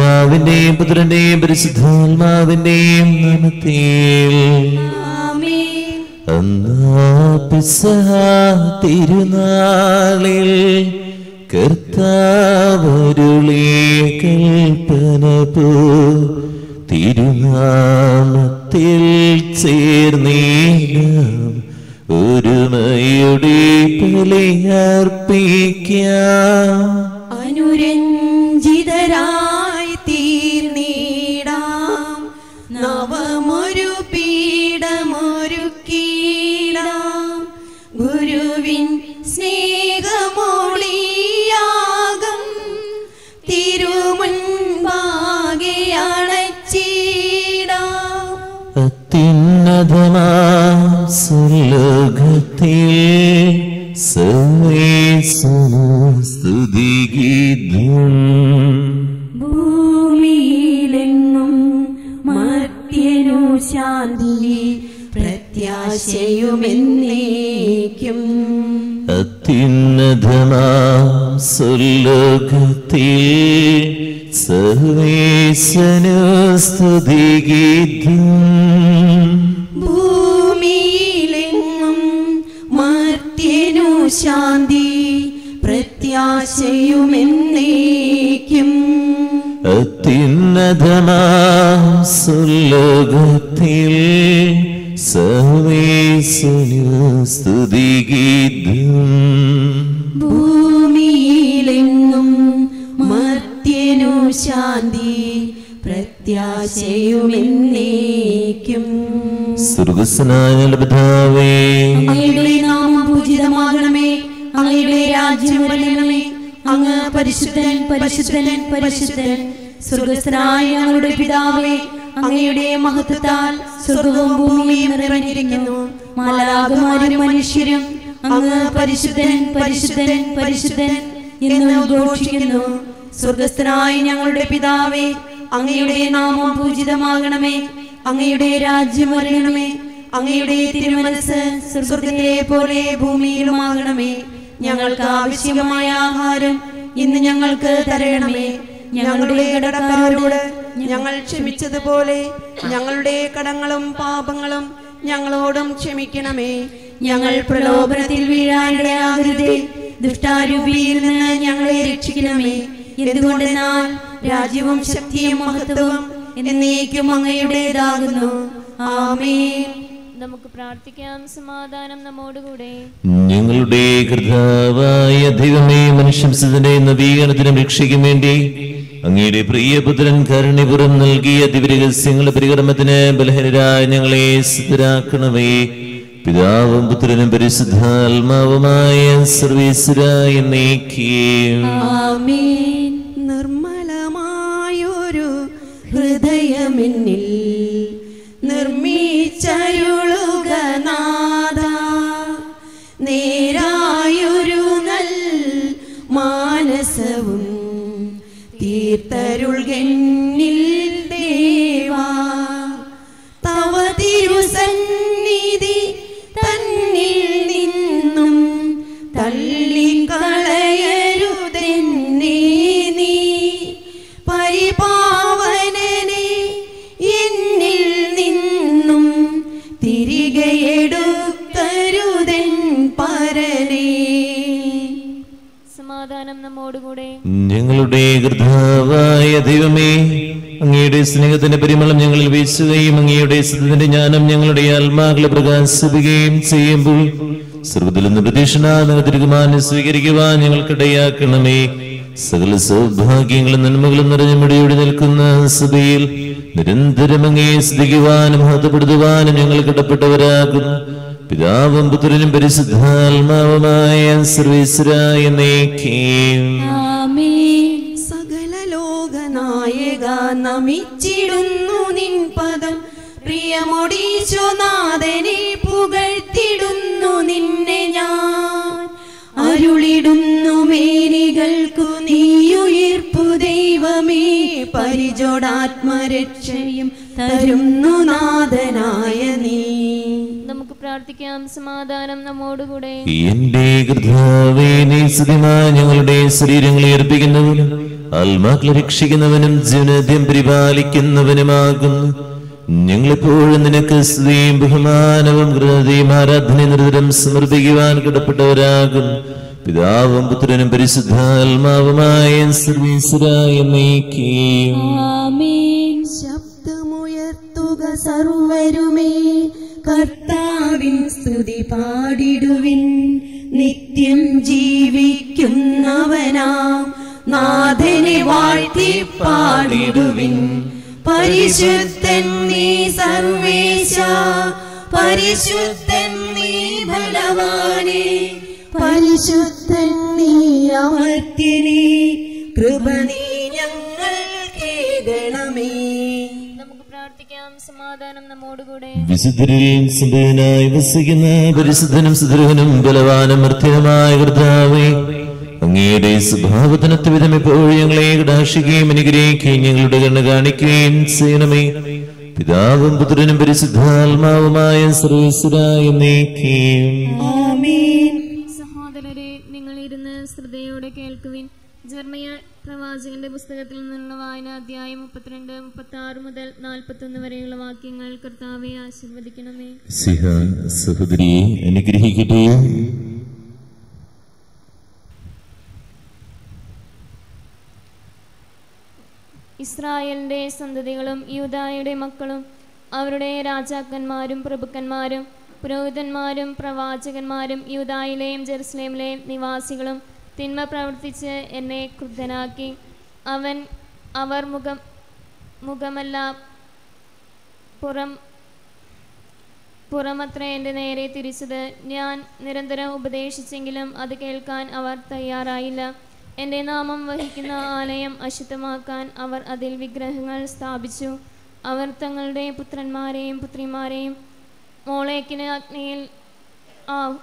പിതാവിന്റെയും പുത്രന്റെയും പരിശുദ്ധാത്മാവിന്റെയും നാമത്തിൽ ആമേൻ അന്നാ പിസഹ തിരുനാളിൽ കർത്താവരുളിയ കൽപ്പന പോ തിരുനാമത്തിൽ ചേർന്നീനാം ഒരുമയുടെ ബലിയർപ്പിക്കാം അനുരഞ്ജിതരായി തീർന്നിടാം നവമൊരു പീഠമൊരുക്കിടാം ഗുരുവിൻ സ്നേഹമൊളിയാകം തിരുമുൻപാകെ അണച്ചിടാം അത്യുന്നതമാ സുലോകത്തിൽ സർവേശ്വര സ്തുതിഗീതം ഭൂമിയിലെങ്ങും മർത്യനു ശാന്തി പ്രത്യാശയുമെന്നേക്കും അത്യുന്നതമാ സുലോകത്തിൽ സർവേശ്വര സ്തുതിഗീതം ഭൂമിയിലെങ്ങും മർത്യനു ശാന്തി പ്രത്യാശയുമെന്നേക്കും അത്യുന്നതമാ സുലോകത്തിൽ സർവേശ്വര സ്തുതിഗീതം ഭൂമിയിലെങ്ങും മർത്യനു ശാന്തി പ്രത്യാശയുമെന്നേക്കും സ്വർഗസ്നായ പിതാവേ അങ്ങയുടെ നാമം പൂജിതമാകണമേ അങ്ങയുടെ രാജ്യം വരണമേ അങ്ങ് പരിശുദ്ധൻ പരിശുദ്ധൻ പരിശുദ്ധൻ സ്വർഗസ്ഥനായ ഞങ്ങളുടെ പിതാവേ അങ്ങയുടെ മഹത്വത്താൽ സ്വർഗവും ഭൂമിയും നിറഞ്ഞിരിക്കുന്നു മാലാകമാരും മനുഷ്യരും അങ്ങ് പരിശുദ്ധൻ പരിശുദ്ധൻ പരിശുദ്ധൻ എന്ന് ഘോഷിക്കുന്നു സ്വർഗസ്ഥനായ ഞങ്ങളുടെ പിതാവേ അങ്ങയുടെ നാമം പൂജിതമാകണമേ അങ്ങയുടെ രാജ്യം വരണമേ അങ്ങയുടെ തിരുമനസ് സ്വർഗത്തിലെ പോലെ ഭൂമിയിലുമാകണമേ ഞങ്ങൾക്ക് ആവശ്യമായ ആഹാരം ഇന്ന് ഞങ്ങൾക്ക് തരണമേ ഞങ്ങളുടെ കടക്കാരോട് ഞങ്ങൾ ക്ഷമിച്ചതുപോലെ ഞങ്ങളുടെ കടങ്ങളും പാപങ്ങളും ഞങ്ങളോടും ക്ഷമിക്കണമേ ഞങ്ങൾ പ്രലോഭനത്തിൽ വീഴാനിടയാകരുതേ ദുഷ്ടാരൂപിയിൽ നിന്ന് ഞങ്ങളെ രക്ഷിക്കണമേ എന്തുകൊണ്ടെന്നാൽ രാജ്യവും ശക്തിയും മഹത്വവും എന്നേക്കും അങ്ങയുടേതാകുന്നു ആമേൻ നമുക്ക് പ്രാർത്ഥിക്കാം സമാധാനം നമ്മോടുകൂടെ ഞങ്ങളുടെ കർത്താവായ ദൈവമേ മനുഷ്യംസത്തിന്റെ നവീകരണത്തിനും രക്ഷയ്ക്കും വേണ്ടി അങ്ങയുടെ പ്രിയപുത്രൻ കരുണിപുരം നൽകിയ ദിവ്യരഹസ്യങ്ങളുടെ പരികർമ്മത്തിന് ബലഹീനരായ ഞങ്ങളെ സ്ഥിരാക്കണമേ പിതാവും പുത്രനും പരിശുദ്ധാത്മാവുമായ സർവീശ്വരായ നീക്കിയും ആമേൻ നിർമ്മലമായൊരു ഹൃദയമെന്നിൽ നിർമ്മിച്ചരുളുക നാദ നേരായൊരു നൽ മാനസവും തീർത്തരുൾകെന്നിൽ ദേവാ തവ തിരുസന്നിധി തന്നിൽ നിന്നും തള്ളിക്കളയരുതെന്നേ നീ പരിപാവനനെ എന്നിൽ നിന്നും തിരികെ എടുക്കരുതൻ പരനേ സമാധാനം നമ്മോടുകൂടെ ഞങ്ങളുടെ കർത്താവായ ദൈവമേ അങ്ങയുടെ സ്നേഹത്തിന്റെ പരിമളം ഞങ്ങളിൽ വീശുകയും അങ്ങയുടെ സത്യത്തിന്റെ ജ്ഞാനം ഞങ്ങളുടെ ആത്മാക്കളെ പ്രകാശിപ്പിക്കുകയും ചെയ്യുമ്പോൾ സർവ്വതിൽ നിന്ന് പ്രതീക്ഷണ തിരുമാനം സ്വീകരിക്കുവാൻ ഞങ്ങൾക്കിടയാക്കണമേ സകല സൗഭാഗ്യങ്ങളും നന്മകളും നിറഞ്ഞ മുടിയോടി നിൽക്കുന്ന സഭയിൽ നിരന്തരം അങ്ങേ സ്തുതിക്കുവാനും മഹത്വപ്പെടുത്തുവാനും ഞങ്ങൾ കിടപ്പെട്ടവരാകുന്നു പിതാവും പുത്രനും പരിശുദ്ധാത്മാവുമായ സർവീശ്വരായ നീക്കേം ആമേൻ സകല ലോകനായക നമിച്ചിടുന്നു നിൻ പദം പ്രിയമൊടീശോനാഥനെ പുകഴ്ത്തിടുന്നു നിന്നെ ഞാൻ അരുളിടുന്നു മേനികൾക്കു നീയുയിർപ്പു ദൈവമേ പരിചോടാത്മരക്ഷയും തരുന്നു നാഥനായ നീ നമുക്ക് പ്രാർത്ഥിക്കാം സമാധാനം നമ്മോടുകൂടെ എന്റെ കർത്താവേ നീ സ്ഥിതിമായി ഞങ്ങളുടെ ശരീരങ്ങളെ അർപ്പിക്കുന്നവനും ആത്മാക്കളെ രക്ഷിക്കുന്നവനും ജീവനദ്യം പരിപാലിക്കുന്നവനുമാകുന്നു ഞങ്ങളെപ്പോഴും നിനക്ക് സ്തുതിയും ബഹുമാനവും കൃതയും ആരാധന നിരന്തരം സമർപ്പിക്കുവാൻ കടപ്പെട്ടവരാകും പിതാവും പുത്രനും പരിശുദ്ധാത്മാവുമായ സർവീശ്വരായ നീക്കിയും ആമേൻ ശബ്ദമുയർത്തുക സർവരുമേ കർത്താവിൻ സ്തുതി പാടിടുവിൻ നിത്യം ജീവിക്കുന്നവനാം നാഥനെ വാഴ്ത്തി പാടിടുവിൻ പരിശുദ്ധൻ നീ സർവേശ പരിശുദ്ധൻ നീ ബലവാനെ പരിശുദ്ധൻ നീ അമർത്യനേ കൃപ നീ ഞങ്ങൾ കേൾക്കണമേ നമുക്ക് പ്രാർത്ഥിക്കാം സമാധാനം നമ്മോടുകൂടെ വിശുദ്ധരിൽ സുന്ദരനായി വസിക്കുന്ന പരിശുദ്ധനും സുദൃഹനും ബലവാനും മർത്യനുമായ കർത്താവേ അങ്ങയുടെ സ്വഭാവത്തിനൊത്ത വിധം എപ്പോഴും ഞങ്ങളെ കടാക്ഷിക്കുകയും അനുഗ്രഹിക്കുകയും ഞങ്ങളുടെ കണ്ണ് കാണിക്കുകയും ചെയ്യണമേ പിതാവും പുത്രനും പരിശുദ്ധാത്മാവുമായ സർവീശ്വരായ നീക്കുകയും ആമേൻ സഹോദരരെ നിങ്ങൾ ഇരുന്ന് ശ്രദ്ധയോടെ കേൾക്കുവിൻ ജർമ്മയ പ്രവാചകന്റെ പുസ്തകത്തിൽ നിന്നുള്ള വായന അധ്യായം മുപ്പത്തിരണ്ട് മുപ്പത്തി ആറ് മുതൽ നാൽപ്പത്തൊന്ന് വരെയുള്ള വാക്യങ്ങൾ കർത്താവെ ആശീർവദിക്കണമേ സിഹ സഹോദരിയെ അനുഗ്രഹിക്കട്ടെ ഇസ്രായേലിന്റെ സന്തതികളും യൂദായുടെ മക്കളും അവരുടെ രാജാക്കന്മാരും പ്രഭുക്കന്മാരും പുരോഹിതന്മാരും പ്രവാചകന്മാരും യൂദായിലെയും ജെറുസലേമിലെയും നിവാസികളും തിന്മ പ്രവർത്തിച്ച് എന്നെ ക്രുദ്ധനാക്കി അവൻ അവർ മുഖം മുഖമല്ല പുറം പുറമത്രേ എൻ്റെ നേരെ തിരിച്ചത് ഞാൻ നിരന്തരം ഉപദേശിച്ചെങ്കിലും അത് കേൾക്കാൻ അവർ തയ്യാറായില്ല എൻ്റെ നാമം വഹിക്കുന്ന ആലയം അശുദ്ധമാക്കാൻ അവർ അതിൽ വിഗ്രഹങ്ങൾ സ്ഥാപിച്ചു അവർ തങ്ങളുടെ പുത്രന്മാരെയും പുത്രിമാരെയും മോളേക്കിന് അഗ്നിയിൽ ആ-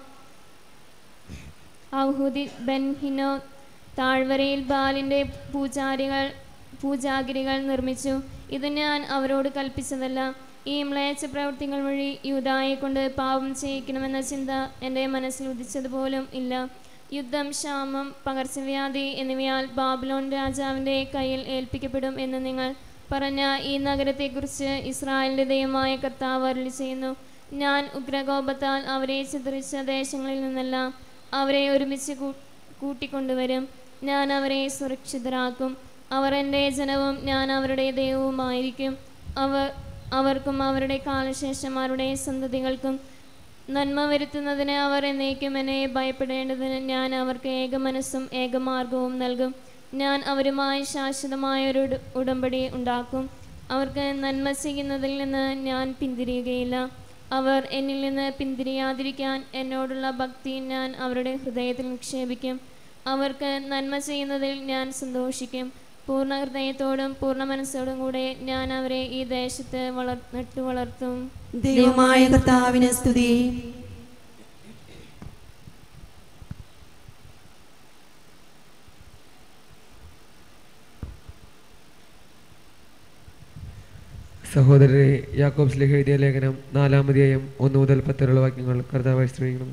ഔഹുദി ബെൻഹിനോ താഴ്വരയിൽ ബാലിൻ്റെ പൂജാരികൾ പൂജാഗിരികൾ നിർമ്മിച്ചു ഇത് ഞാൻ അവരോട് കൽപ്പിച്ചതല്ല ഈ മ്ലേച്ഛ പ്രവൃത്തികൾ വഴി യൂതായെ കൊണ്ട് പാപം ചെയ്യിക്കണമെന്ന ചിന്ത എൻ്റെ മനസ്സിൽ ഉദിച്ചതുപോലും ഇല്ല യുദ്ധം ക്ഷാമം പകർച്ചവ്യാധി എന്നിവയാൽ ബാബിലോൺ രാജാവിൻ്റെ കയ്യിൽ ഏൽപ്പിക്കപ്പെടും എന്ന് നിങ്ങൾ പറഞ്ഞ ഈ നഗരത്തെക്കുറിച്ച് ഇസ്രായേലിൻ്റെ ദൈവമായ കർത്താവ് അരുളി ചെയ്യുന്നു ഞാൻ ഉഗ്രകോപത്താൽ അവരെ ചിതറിച്ച ദേശങ്ങളിൽ നിന്നെല്ലാം അവരെ ഒരുമിച്ച് കൂ- കൂട്ടിക്കൊണ്ടുവരും ഞാൻ അവരെ സുരക്ഷിതരാക്കും അവർ എൻ്റെ ജനവും ഞാൻ അവരുടെ ദൈവവുമായിരിക്കും അവർ അവർക്കും അവരുടെ കാലശേഷന്മാരുടെ സന്തതികൾക്കും നന്മ വരുത്തുന്നതിന് അവർ എന്നേക്കും എന്നെ ഭയപ്പെടേണ്ടതിന് ഞാൻ അവർക്ക് ഏകമനസ്സും ഏകമാർഗവും നൽകും ഞാൻ അവരുമായി ശാശ്വതമായ ഒരു ഉട- ഉടമ്പടി ഉണ്ടാക്കും അവർക്ക് നന്മ ചെയ്യുന്നതിൽ നിന്ന് ഞാൻ പിന്തിരിയുകയില്ല അവർ എന്നിൽ നിന്ന് പിന്തിരിയാതിരിക്കാൻ എന്നോടുള്ള ഭക്തി ഞാൻ അവരുടെ ഹൃദയത്തിൽ നിക്ഷേപിക്കും അവർക്ക് നന്മ ചെയ്യുന്നതിൽ ഞാൻ സന്തോഷിക്കും പൂർണ്ണ ഹൃദയത്തോടും പൂർണ്ണ മനസ്സോടും കൂടെ ഞാൻ അവരെ ഈ ദേശത്ത് വളർ നട്ടു വളർത്തും ദൈവമായ കർത്താവിന് സ്തുതി സഹോദരരെ യാക്കോബ് സ്ലിഹ എഴുതിയ ലേഖനം നാലാമധ്യായം ഒന്ന് മുതൽ പത്തുള്ള വാക്യങ്ങൾ കർത്താവായി ശ്രമിക്കണം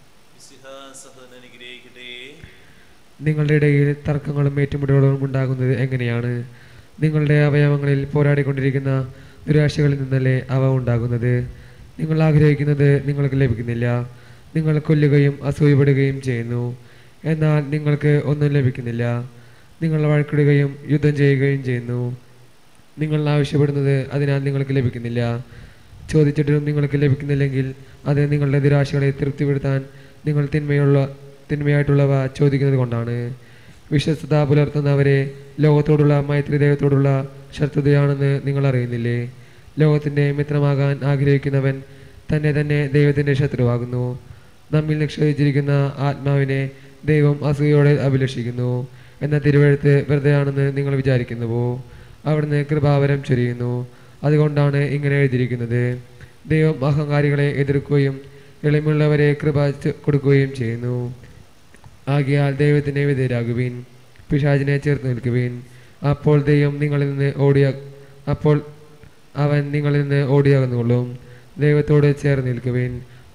നിങ്ങളുടെ ഇടയിൽ തർക്കങ്ങളും ഏറ്റുമുട്ടലുകളും ഉണ്ടാകുന്നത് എങ്ങനെയാണ് നിങ്ങളുടെ അവയവങ്ങളിൽ പോരാടിക്കൊണ്ടിരിക്കുന്ന ദുരാശകളിൽ നിന്നല്ലേ അവ ഉണ്ടാകുന്നത് നിങ്ങൾ ആഗ്രഹിക്കുന്നത് നിങ്ങൾക്ക് ലഭിക്കുന്നില്ല നിങ്ങൾ കൊല്ലുകയും അസൂയപ്പെടുകയും ചെയ്യുന്നു എന്നാൽ നിങ്ങൾക്ക് ഒന്നും ലഭിക്കുന്നില്ല നിങ്ങൾ വഴക്കിടുകയും യുദ്ധം ചെയ്യുകയും ചെയ്യുന്നു നിങ്ങൾ ആവശ്യപ്പെടുന്നത് അതിനാൽ നിങ്ങൾക്ക് ലഭിക്കുന്നില്ല ചോദിച്ചിട്ടും നിങ്ങൾക്ക് ലഭിക്കുന്നില്ലെങ്കിൽ അത് നിങ്ങളുടെ നിരാശകളെ തൃപ്തിപ്പെടുത്താൻ നിങ്ങൾ തിന്മയുള്ള തിന്മയായിട്ടുള്ളവ ചോദിക്കുന്നത് കൊണ്ടാണ് വിശ്വസ്തത പുലർത്തുന്നവരെ ലോകത്തോടുള്ള മൈത്രി ദൈവത്തോടുള്ള ശത്രുതയാണെന്ന് നിങ്ങൾ അറിയുന്നില്ലേ ലോകത്തിൻ്റെ മിത്രമാകാൻ ആഗ്രഹിക്കുന്നവൻ തന്നെ തന്നെ ദൈവത്തിൻ്റെ ശത്രുവാകുന്നു നമ്മിൽ നിക്ഷേപിച്ചിരിക്കുന്ന ആത്മാവിനെ ദൈവം അസൂയോടെ അഭിലഷിക്കുന്നു എന്ന തിരുവഴുത്ത് വെറുതെയാണെന്ന് നിങ്ങൾ വിചാരിക്കുന്നുവോ അവിടുന്ന് കൃപാവരം ചൊരിയുന്നു അതുകൊണ്ടാണ് ഇങ്ങനെ എഴുതിയിരിക്കുന്നത് ദൈവം അഹങ്കാരികളെ എതിർക്കുകയും എളിമുള്ളവരെ കൃപ ചെ- കൊടുക്കുകയും ചെയ്യുന്നു ആകിയാൽ ദൈവത്തിന് വിധേയരാകുവിൻ പിശാചിനെ ചേർത്ത് നിൽക്കുവിൻ അപ്പോൾ ദൈവം നിങ്ങളിൽ നിന്ന് ഓടിയ അപ്പോൾ അവൻ നിങ്ങളിൽ നിന്ന് ഓടിയകന്നുകൊള്ളും ദൈവത്തോട് ചേർന്ന് നിൽക്കുവിൻ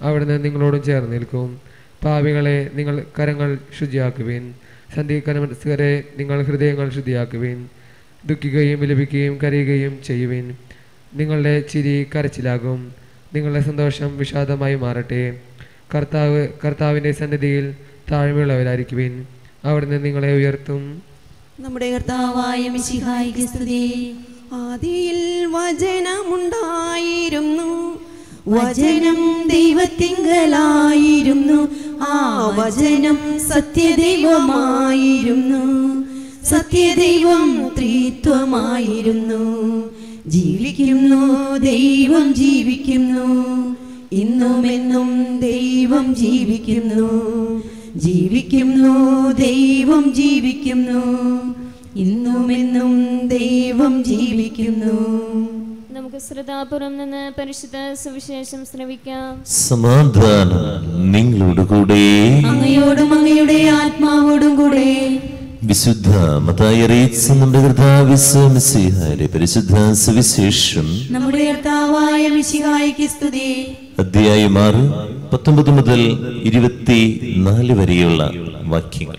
അവിടുന്ന് നിങ്ങളോടും ചേർന്ന് നിൽക്കും പാവികളെ നിങ്ങൾ കരങ്ങൾ ശുചിയാക്കുവിൻ സന്ധിക്കനമസ്കരെ നിങ്ങൾ ഹൃദയങ്ങൾ ശുദ്ധിയാക്കുവിൻ ദുഃഖിക്കുകയും വിലപിക്കുകയും കരയുകയും ചെയ്യുവിൻ നിങ്ങളുടെ ചിരി കരച്ചിലാകും നിങ്ങളുടെ സന്തോഷം വിഷാദമായി മാറട്ടെ കർത്താവ് കർത്താവിൻ്റെ സന്നിധിയിൽ താഴ്മയുള്ളവരായിരിക്കുവിൻ അവിടുന്ന് നിങ്ങളെ ഉയർത്തും നമ്മുടെ കർത്താവായ മിശിഹായിക്ക് സ്തുതി ആദിയിൽ വചനമുണ്ടായിരുന്നു വചനം ദൈവത്തിങ്കലായിരുന്നു ആ വചനം സത്യദൈവമായിരുന്നു സത്യദൈവം ത്രിത്വമായിരുന്നു ജീവിക്കുന്നു ദൈവം ജീവിക്കുന്നു ഇന്നുമെന്നും ദൈവം ജീവിക്കുന്നു ജീവിക്കുന്നു ദൈവം ജീവിക്കുന്നു ഇന്നുമെന്നും ദൈവം ജീവിക്കുന്നു നമുക്ക് ശ്രദ്ധാപുറം നിന്ന് പരിശുദ്ധ സുവിശേഷം ശ്രവിക്കാം സമാധാനം നിങ്ങളോട് കൂടെ അങ്ങയോടും അങ്ങയുടെ ആത്മാവോടും കൂടെ വിശുദ്ധ മതായി അറിയിച്ച നമ്മുടെ കർത്താവിശ്വമിസിഹായുടെ പരിശുദ്ധ സുവിശേഷം നമ്മുടെ കർത്താവായ മിശിഹായിക്ക് സ്തുതി അധ്യായം ആറ് പത്തൊമ്പത് മുതൽ ഇരുപത്തി നാല് വരെയുള്ള വാക്യങ്ങൾ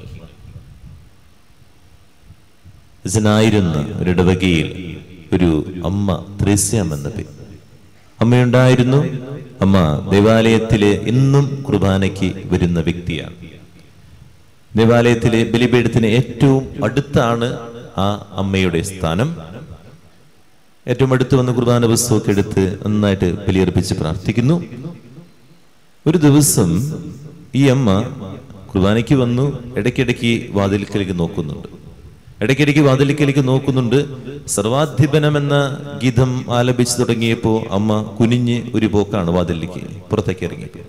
ായിരുന്ന ഒരിടവകയിൽ ഒരു അമ്മ ത്രേസ്യാം എന്ന പേര് അമ്മയുണ്ടായിരുന്നു അമ്മ ദേവാലയത്തിലെ എന്നും കുർബാനയ്ക്ക് വരുന്ന വ്യക്തിയാണ് ദേവാലയത്തിലെ ബലിപീഠത്തിന് ഏറ്റവും അടുത്താണ് ആ അമ്മയുടെ സ്ഥാനം ഏറ്റവും അടുത്ത് വന്ന് കുർബാന പുസ്തകമൊക്കെ എടുത്ത് നന്നായിട്ട് ബലിയർപ്പിച്ച് പ്രാർത്ഥിക്കുന്നു ഒരു ദിവസം ഈ അമ്മ കുർബാനയ്ക്ക് വന്നു ഇടയ്ക്കിടയ്ക്ക് വാതിൽക്കലേക്ക് നോക്കുന്നുണ്ട് ഇടയ്ക്കിടയ്ക്ക് വാതിൽക്കലേക്ക് നോക്കുന്നുണ്ട് സർവാധിപനം എന്ന ഗീതം ആലപിച്ചു തുടങ്ങിയപ്പോൾ അമ്മ കുനിഞ്ഞ് ഒരു പോക്കാണ് വാതിലേക്ക് പുറത്തേക്ക് ഇറങ്ങിയപ്പോൾ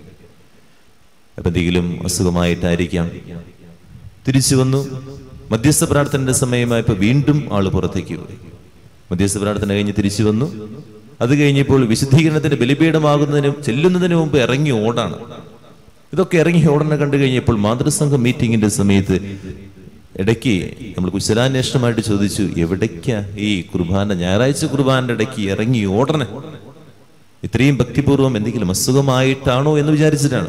അപ്പൊ എന്തെങ്കിലും അസുഖമായിട്ടായിരിക്കാം തിരിച്ചു വന്നു മധ്യസ്ഥ പ്രാർത്ഥനയുടെ സമയമായപ്പോൾ വീണ്ടും ആള് പുറത്തേക്ക് പോയി മധ്യസ്ഥ പ്രാർത്ഥന കഴിഞ്ഞ് തിരിച്ചു വന്നു അത് കഴിഞ്ഞപ്പോൾ വിശുദ്ധീകരണത്തിന്റെ ബലിപീഠമാകുന്നതിന് ചെല്ലുന്നതിന് മുമ്പ് ഇറങ്ങി ഓടാണ് ഇതൊക്കെ ഇറങ്ങി ഓടണ കണ്ടു കഴിഞ്ഞപ്പോൾ മാതൃസംഘം മീറ്റിംഗിന്റെ സമയത്ത് ഇടയ്ക്ക് നമ്മൾ കുശലാന്വേഷണമായിട്ട് ചോദിച്ചു എവിടേക്കാ ഈ കുർബാന ഞായറാഴ്ച കുർബാനയുടെ ഇടയ്ക്ക് ഇറങ്ങി ഓടണേ ഇത്രയും ഭക്തിപൂർവ്വം എന്തെങ്കിലും അസുഖമായിട്ടാണോ എന്ന് വിചാരിച്ചിട്ടാണ്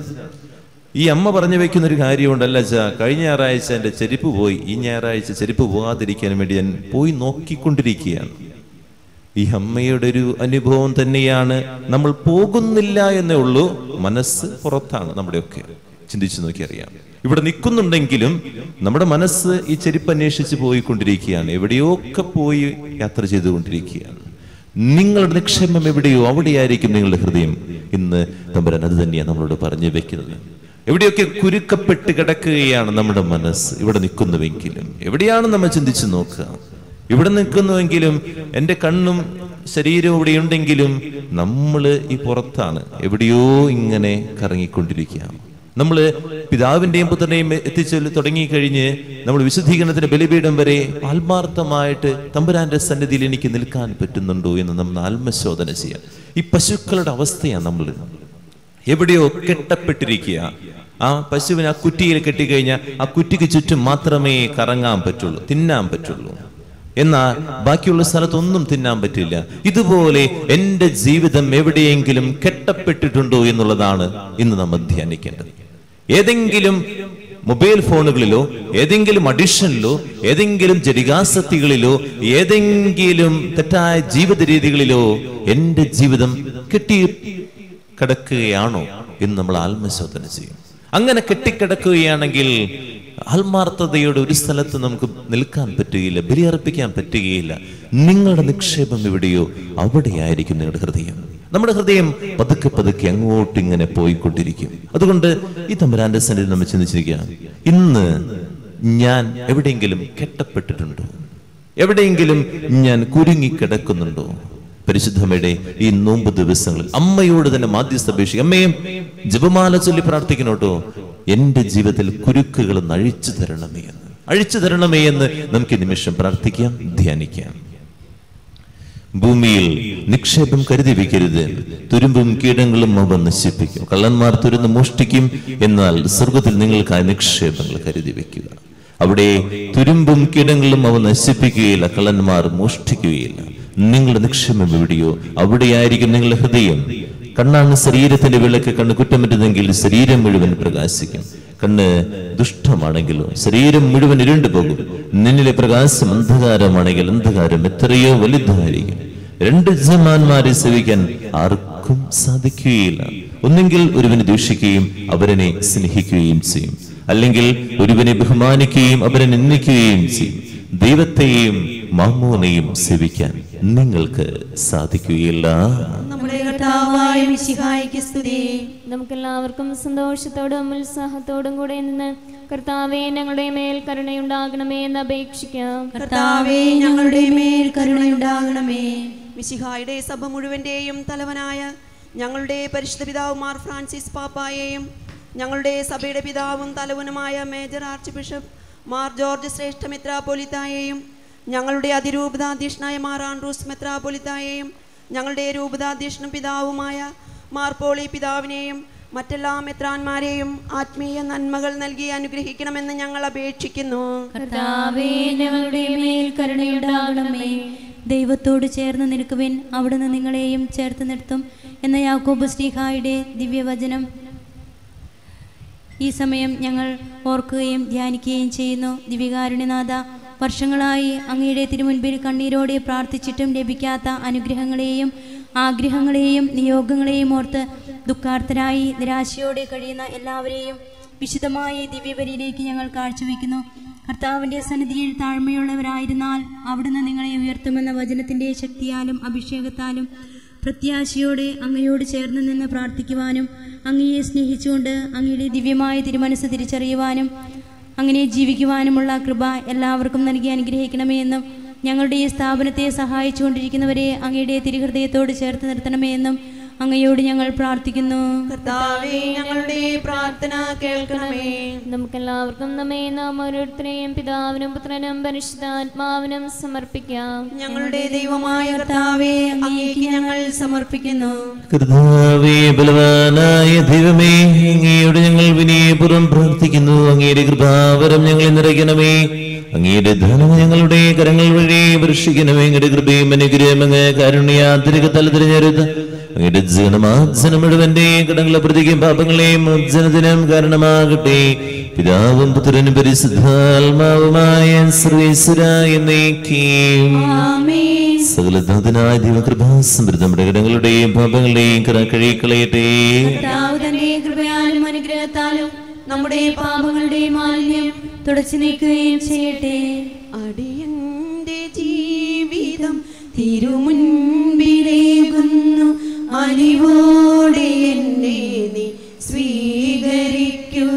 ഈ അമ്മ പറഞ്ഞു വെക്കുന്ന ഒരു കാര്യമുണ്ടല്ല ചാ കഴിഞ്ഞ ഞായറാഴ്ച എൻ്റെ ചെരുപ്പ് പോയി ഈ ഞായറാഴ്ച ചെരുപ്പ് പോകാതിരിക്കാൻ വേണ്ടി ഞാൻ പോയി നോക്കിക്കൊണ്ടിരിക്കുകയാണ് ഈ അമ്മയുടെ ഒരു അനുഭവം തന്നെയാണ് നമ്മൾ പോകുന്നില്ല എന്നേ ഉള്ളൂ മനസ്സ് പുറത്താണ് നമ്മുടെയൊക്കെ ചിന്തിച്ചു നോക്കിയറിയാം ഇവിടെ നിൽക്കുന്നുണ്ടെങ്കിലും നമ്മുടെ മനസ്സ് ഈ ചെരുപ്പ് അന്വേഷിച്ച് പോയിക്കൊണ്ടിരിക്കുകയാണ് എവിടെയൊക്കെ പോയി യാത്ര ചെയ്തുകൊണ്ടിരിക്കുകയാണ് നിങ്ങളുടെ നിക്ഷേപം എവിടെയോ അവിടെയായിരിക്കും നിങ്ങളുടെ ഹൃദയം ഇന്ന് തമ്പുരാൻ അത് തന്നെയാണ് നമ്മളോട് പറഞ്ഞു വെക്കുന്നത് എവിടെയൊക്കെ കുരുക്കപ്പെട്ട് കിടക്കുകയാണ് നമ്മുടെ മനസ്സ് ഇവിടെ നിൽക്കുന്നുവെങ്കിലും എവിടെയാണ് നമ്മൾ ചിന്തിച്ചു നോക്കുക ഇവിടെ നിൽക്കുന്നുവെങ്കിലും എൻ്റെ കണ്ണും ശരീരവും ഇവിടെ ഉണ്ടെങ്കിലും നമ്മൾ ഈ പുറത്താണ് എവിടെയോ ഇങ്ങനെ കറങ്ങിക്കൊണ്ടിരിക്കുക നമ്മൾ പിതാവിന്റെയും പുത്രനെയും എത്തിച്ചു തുടങ്ങിക്കഴിഞ്ഞ് നമ്മൾ വിശുദ്ധീകരണത്തിന്റെ ബലിപീഠം വരെ ആത്മാർത്ഥമായിട്ട് തമ്പുരാന്റെ സന്നിധിയിൽ എനിക്ക് നിൽക്കാൻ പറ്റുന്നുണ്ടോ എന്ന് നമ്മൾ ആത്മശോധന ചെയ്യാം ഈ പശുക്കളുടെ അവസ്ഥയാണ് നമ്മൾ എവിടെയോ കെട്ടപ്പെട്ടിരിക്കുക ആ പശുവിനെ ആ കുറ്റിയിൽ കെട്ടിക്കഴിഞ്ഞാൽ ആ കുറ്റിക്ക് ചുറ്റും മാത്രമേ കറങ്ങാൻ പറ്റുള്ളൂ തിന്നാൻ പറ്റുള്ളൂ എന്നാൽ ബാക്കിയുള്ള സ്ഥലത്തൊന്നും തിന്നാൻ പറ്റില്ല ഇതുപോലെ എൻ്റെ ജീവിതം എവിടെയെങ്കിലും കെട്ടപ്പെട്ടിട്ടുണ്ടോ എന്നുള്ളതാണ് ഇന്ന് നമ്മൾ ധ്യാനിക്കേണ്ടത് ഏതെങ്കിലും മൊബൈൽ ഫോണുകളിലോ ഏതെങ്കിലും അഡിഷനിലോ ഏതെങ്കിലും ജടികാസക്തികളിലോ ഏതെങ്കിലും തെറ്റായ ജീവിത രീതികളിലോ എൻ്റെ ജീവിതം കെട്ടി കിടക്കുകയാണോ എന്ന് നമ്മൾ ആത്മശോധന ചെയ്യും അങ്ങനെ കെട്ടിക്കിടക്കുകയാണെങ്കിൽ ആത്മാർത്ഥതയുടെ ഒരു സ്ഥലത്ത് നമുക്ക് നിൽക്കാൻ പറ്റുകയില്ല ബലിയർപ്പിക്കാൻ പറ്റുകയില്ല നിങ്ങളുടെ നിക്ഷേപം എവിടെയോ അവിടെയായിരിക്കും നിങ്ങളുടെ ഹൃദയം നമ്മുടെ ഹൃദയം പതുക്കെ പതുക്കെ അങ്ങോട്ട് ഇങ്ങനെ പോയിക്കൊണ്ടിരിക്കും അതുകൊണ്ട് ഈ തമ്പുരാന്റെ സന്നിധി നമ്മൾ ചിന്തിച്ചിരിക്കുക ഇന്ന് ഞാൻ എവിടെയെങ്കിലും കെട്ടപ്പെട്ടിട്ടുണ്ടോ എവിടെയെങ്കിലും ഞാൻ കുരുങ്ങിക്കിടക്കുന്നുണ്ടോ പരിശുദ്ധമ്മയുടെ ഈ നോമ്പ് ദിവസങ്ങളിൽ അമ്മയോട് തന്നെ മാധ്യസ്ഥ അപേക്ഷിക്കും അമ്മയും ജപമാല ചൊല്ലി പ്രാർത്ഥിക്കണോട്ടോ എന്റെ ജീവിതത്തിൽ കുരുക്കുകൾ ഒന്ന് അഴിച്ചു തരണമേ എന്ന് അഴിച്ചു തരണമേ എന്ന് നമുക്ക് ഈ നിമിഷം പ്രാർത്ഥിക്കാം ധ്യാനിക്കാം ഭൂമിയിൽ നിക്ഷേപം കരുതി വെക്കരുത് തുരുമ്പും കീടങ്ങളും അവ നശിപ്പിക്കും കള്ളന്മാർ തുരുന്ന് മോഷ്ടിക്കും എന്നാൽ സ്വർഗത്തിൽ നിങ്ങൾക്കായി നിക്ഷേപങ്ങൾ കരുതി വെക്കുക അവിടെ തുരുമ്പും കീടങ്ങളും അവ നശിപ്പിക്കുകയില്ല കള്ളന്മാർ മോഷ്ടിക്കുകയില്ല നിങ്ങളുടെ നിക്ഷേപം എവിടെയോ അവിടെയായിരിക്കും നിങ്ങളുടെ ഹൃദയം കണ്ണാണ് ശരീരത്തിന്റെ വിളക്ക് കണ്ണ് കുറ്റമറ്റതെങ്കിൽ ശരീരം മുഴുവൻ പ്രകാശിക്കും കണ്ണ് ദുഷ്ടമാണെങ്കിലോ ശരീരം മുഴുവൻ ഇരുണ്ടു പോകും നിന്നിലെ പ്രകാശം അന്ധകാരമാണെങ്കിൽ അന്ധകാരം എത്രയോ വലുതായിരിക്കും രണ്ട് യജമാന്മാരെ സേവിക്കാൻ ആർക്കും സാധിക്കുകയില്ല ഒന്നെങ്കിൽ ഒരുവനെ ദൂഷിക്കുകയും അവരനെ സ്നേഹിക്കുകയും ചെയ്യും അല്ലെങ്കിൽ ഒരുവനെ ബഹുമാനിക്കുകയും അവരെ നിന്ദിക്കുകയും ചെയ്യും ദൈവത്തെയും മാമോനെയും സേവിക്കാൻ നിങ്ങൾക്ക് സാധിക്കുകയില്ല നമ്മുടെ കർത്താവായ മിശിഹായിക്ക് സ്തുതി നമുക്കെല്ലാവർക്കും സന്തോഷത്തോടും ഉത്സാഹത്തോടും കൂടെ നിന്ന് കർത്താവെ ഞങ്ങളുടെ മേൽ കരുണയുണ്ടാകണമേ എന്ന് അപേക്ഷിക്കാം കർത്താവേ ഞങ്ങളുടെ മേൽ കരുണയുണ്ടാകണമേ മിശിഹായുടെ സഭ മുഴുവന്റെയും തലവനായ ഞങ്ങളുടെ പരിശുദ്ധ പിതാവ് മാർ ഫ്രാൻസിസ് പാപ്പായെയും ഞങ്ങളുടെ സഭയുടെ പിതാവും തലവനുമായ major archbishop Mar George ശ്രേഷ്ഠ മെത്രാപൊലിത്തായെയും ഞങ്ങളുടെ അതിരൂപതാധ്യക്ഷനായ മാർ ആൻഡ്രൂസ് മെത്രാപൊലിത്തായെയും ഞങ്ങളുടെ രൂപതാധ്യക്ഷനും പിതാവുമായ മാർ പോളി പിതാവിനെയും മറ്റെല്ലാ മെത്രാന്മാരെയും ആത്മീയ നന്മകൾ നൽകി അനുഗ്രഹിക്കണമെന്ന് ഞങ്ങൾ അപേക്ഷിക്കുന്നു കർത്താവേ ഞങ്ങളുടെ മേൽ കരുണയുണ്ടാകണമേ ദൈവത്തോട് ചേർന്ന് നിൽക്കുവിൻ അവിടുന്ന് നിങ്ങളെയും ചേർത്ത് നിർത്തും എന്ന യാക്കോബ് ശ്രീഹായുടെ ദിവ്യവചനം ഈ സമയം ഞങ്ങൾ ഓർക്കുകയും ധ്യാനിക്കുകയും ചെയ്യുന്നു ദിവ്യകാരുണ്യനാഥ വർഷങ്ങളായി അങ്ങയുടെ തിരുമുൻപിൽ കണ്ണീരോടെ പ്രാർത്ഥിച്ചിട്ടും ലഭിക്കാത്ത അനുഗ്രഹങ്ങളെയും ആഗ്രഹങ്ങളെയും നിയോഗങ്ങളെയും ഓർത്ത് ദുഃഖാർത്ഥരായി നിരാശയോടെ കഴിയുന്ന എല്ലാവരെയും വിശുദ്ധമായ ദിവ്യബലിയിലേക്ക് ഞങ്ങൾ കാഴ്ചവെക്കുന്നു കർത്താവിന്റെ സന്നിധിയിൽ താഴ്മയുള്ളവരായിരുന്നാൽ അവിടുന്ന് നിങ്ങളെ ഉയർത്തുമെന്ന വചനത്തിന്റെ ശക്തിയാലും അഭിഷേകത്താലും പ്രത്യാശയോടെ അങ്ങയോട് ചേർന്ന് നിന്ന് പ്രാർത്ഥിക്കുവാനും അങ്ങയെ സ്നേഹിച്ചുകൊണ്ട് അങ്ങയുടെ ദിവ്യമായ തിരുമനസ് തിരിച്ചറിയുവാനും അങ്ങനെ ജീവിക്കുവാനുമുള്ള കൃപ എല്ലാവർക്കും നൽകി അനുഗ്രഹിക്കണമേ എന്നും ഞങ്ങളുടെ ഈ സ്ഥാപനത്തെ സഹായിച്ചുകൊണ്ടിരിക്കുന്നവരെ അങ്ങയുടെ തിരുഹൃദയത്തോട് ചേർത്ത് നിർത്തണമേ എന്നും അങ്ങയോട് ഞങ്ങൾ പ്രാർത്ഥിക്കുന്നു കർത്താവേ ഞങ്ങളുടെ പ്രാർത്ഥന കേൾക്കണമേ നമുക്കെല്ലാവർക്കും നമ്മെ നാം ഓരോരുത്തരെയും പിതാവിനും പുത്രനും പരിശുദ്ധാത്മാവിനും സമർപ്പിക്കാം ഞങ്ങളുടെ ദൈവമായ കർത്താവേ അങ്ങേക്ക് ഞങ്ങൾ സമർപ്പിക്കുന്നു കർത്താവേ ബലവാനായ ദൈവമേ അങ്ങയോട് ഞങ്ങൾ വിനയപൂർവ്വം പ്രാർത്ഥിക്കുന്നു അങ്ങയുടെ കൃപാവരം ഞങ്ങളെ നിറയ്ക്കണമേ അങ്ങയുടെ ധനം ഞങ്ങളുടെ കരങ്ങൾ വഴി വർഷിക്കണമേ അങ്ങയുടെ കൃപയും അനുഗ്രഹം അങ്ങ് കാരുണ്യാതിരിക തല തിരഞ്ഞെടുത്ത് അങ്ങയുടെ ജനമാജനം മുഴുവന്റെ കടങ്ങളെ പ്രതിക്കും പാപങ്ങളെയും മോചനത്തിനും കാരണമാകട്ടെ പിതാവും പുത്രനും പരിശുദ്ധാത്മാവുമായ സർവേശ്വരായ എന്നേക്കും സകലനാഥനായ ദൈവകൃപാസമൃദ്ധം നമ്മുടെ കടങ്ങളുടെയും പാപങ്ങളുടെയും കറ കഴുകിക്കളയട്ടെ കർത്താവ് തന്റെ കൃപയാലും അനുഗ്രഹത്താലും നമ്മുടെ പാപങ്ങളുടെ മാലിന്യം തുടച്ചു നീക്കുകയും ചെയ്യട്ടെ അടിയന്റെ ജീവിതം തിരുമുൻപിലേകുന്നു അലിവോടെ എന്നെ നീ സ്വീകരിക്കൂ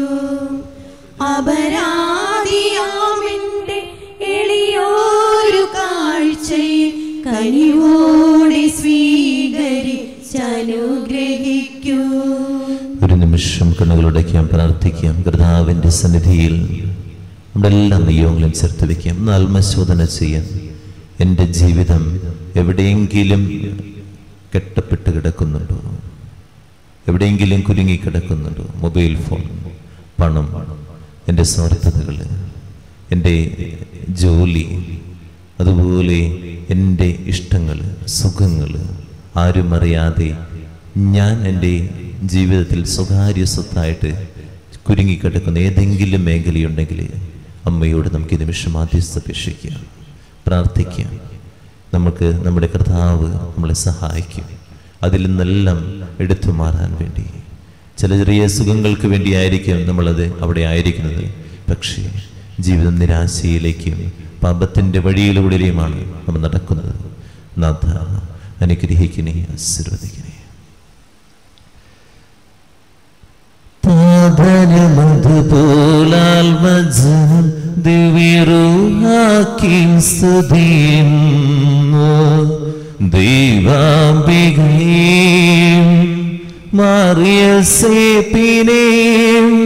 അപരാധിയാമെന്റെ എളിയോരു കാഴ്ചയെ കനിവോടെ സ്വീകരിച്ചനുഗ്രഹിക്കൂ ഒരു നിമിഷം കണ്ണുകളുടയ്ക്കാം പ്രാർത്ഥിക്കാം കർത്താവിന്റെ സന്നിധിയിൽ നമ്മുടെ എല്ലാ നിയോഗങ്ങളും ചേർത്ത് വയ്ക്കാം ഒന്ന് ആത്മശോധന ചെയ്യാം എൻ്റെ ജീവിതം എവിടെയെങ്കിലും കെട്ടപ്പെട്ട് കിടക്കുന്നുണ്ടോ എവിടെയെങ്കിലും കുലുങ്ങി കിടക്കുന്നുണ്ടോ മൊബൈൽ ഫോൺ പണം എൻ്റെ സ്വാർത്ഥതകൾ എൻ്റെ ജോലി അതുപോലെ എൻ്റെ ഇഷ്ടങ്ങൾ സുഖങ്ങൾ ആരും അറിയാതെ ഞാൻ എൻ്റെ ജീവിതത്തിൽ സ്വകാര്യ സ്വത്തായിട്ട് കുരുങ്ങിക്കിടക്കുന്ന ഏതെങ്കിലും മേഖലയുണ്ടെങ്കിൽ അമ്മയോട് നമുക്ക് ഈ നിമിഷം ആദ്യസ്ഥ അപേക്ഷിക്കാം പ്രാർത്ഥിക്കാം നമുക്ക് നമ്മുടെ കർത്താവ് നമ്മളെ സഹായിക്കും അതിൽ നിന്നെല്ലാം എടുത്തു മാറാൻ വേണ്ടി ചില ചെറിയ സുഖങ്ങൾക്ക് വേണ്ടിയായിരിക്കും നമ്മളത് അവിടെ ആയിരിക്കുന്നത് പക്ഷേ ജീവിതം നിരാശയിലേക്കും പാപത്തിൻ്റെ വഴിയിലൂടെയുമാണ് നമ്മൾ നടക്കുന്നത് നാഥ അനുഗ്രഹിക്കണേ ആശീർവദിക്കണേ താതനമതുപോലാൽമജനം ദിവ്യറൂഹാക്കിം സ്തുതിയുന്നു ദൈവാംബികയും മാറിയ സേപ്പിനെയും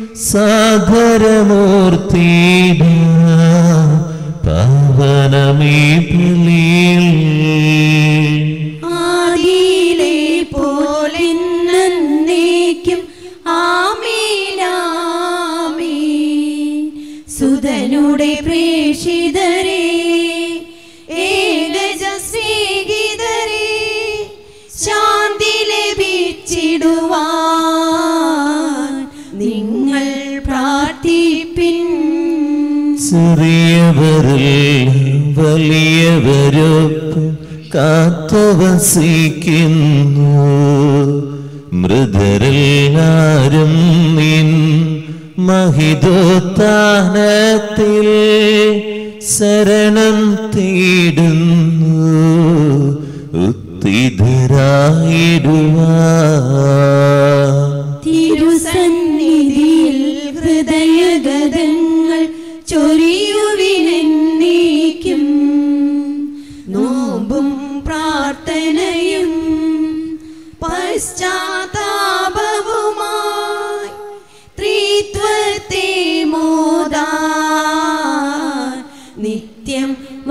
സാഗരമൂർത്തിയിട പാവനമീ ബലിയിൽ ആദിയിലെ പോലെന്നേക്കും ആമീനാമീ സുതനുടെ പ്രേഷിതരേ ഏകജ സ്നേഹിതരേ ശാന്തി ലഭിച്ചിടുവാൻ മൃതരിൽ വലിയവരൊപ്പം കാത്തു വസിക്കുന്നു മൃതരെല്ലാരും നിൻ മഹിതോത്താനത്തിൽ ശരണം തേടുന്നു ഉത്തിതരായിടുവാ തിരുസന്നിധിയിൽ ഹൃദയഗതങ്ങൾ ചൊരിയുവിനെന്നേക്കും നോമ്പും പ്രാർത്ഥനയും പശ്ചാത്താപവുമായി ത്രിത്വത്തെ മോദാ നിത്യം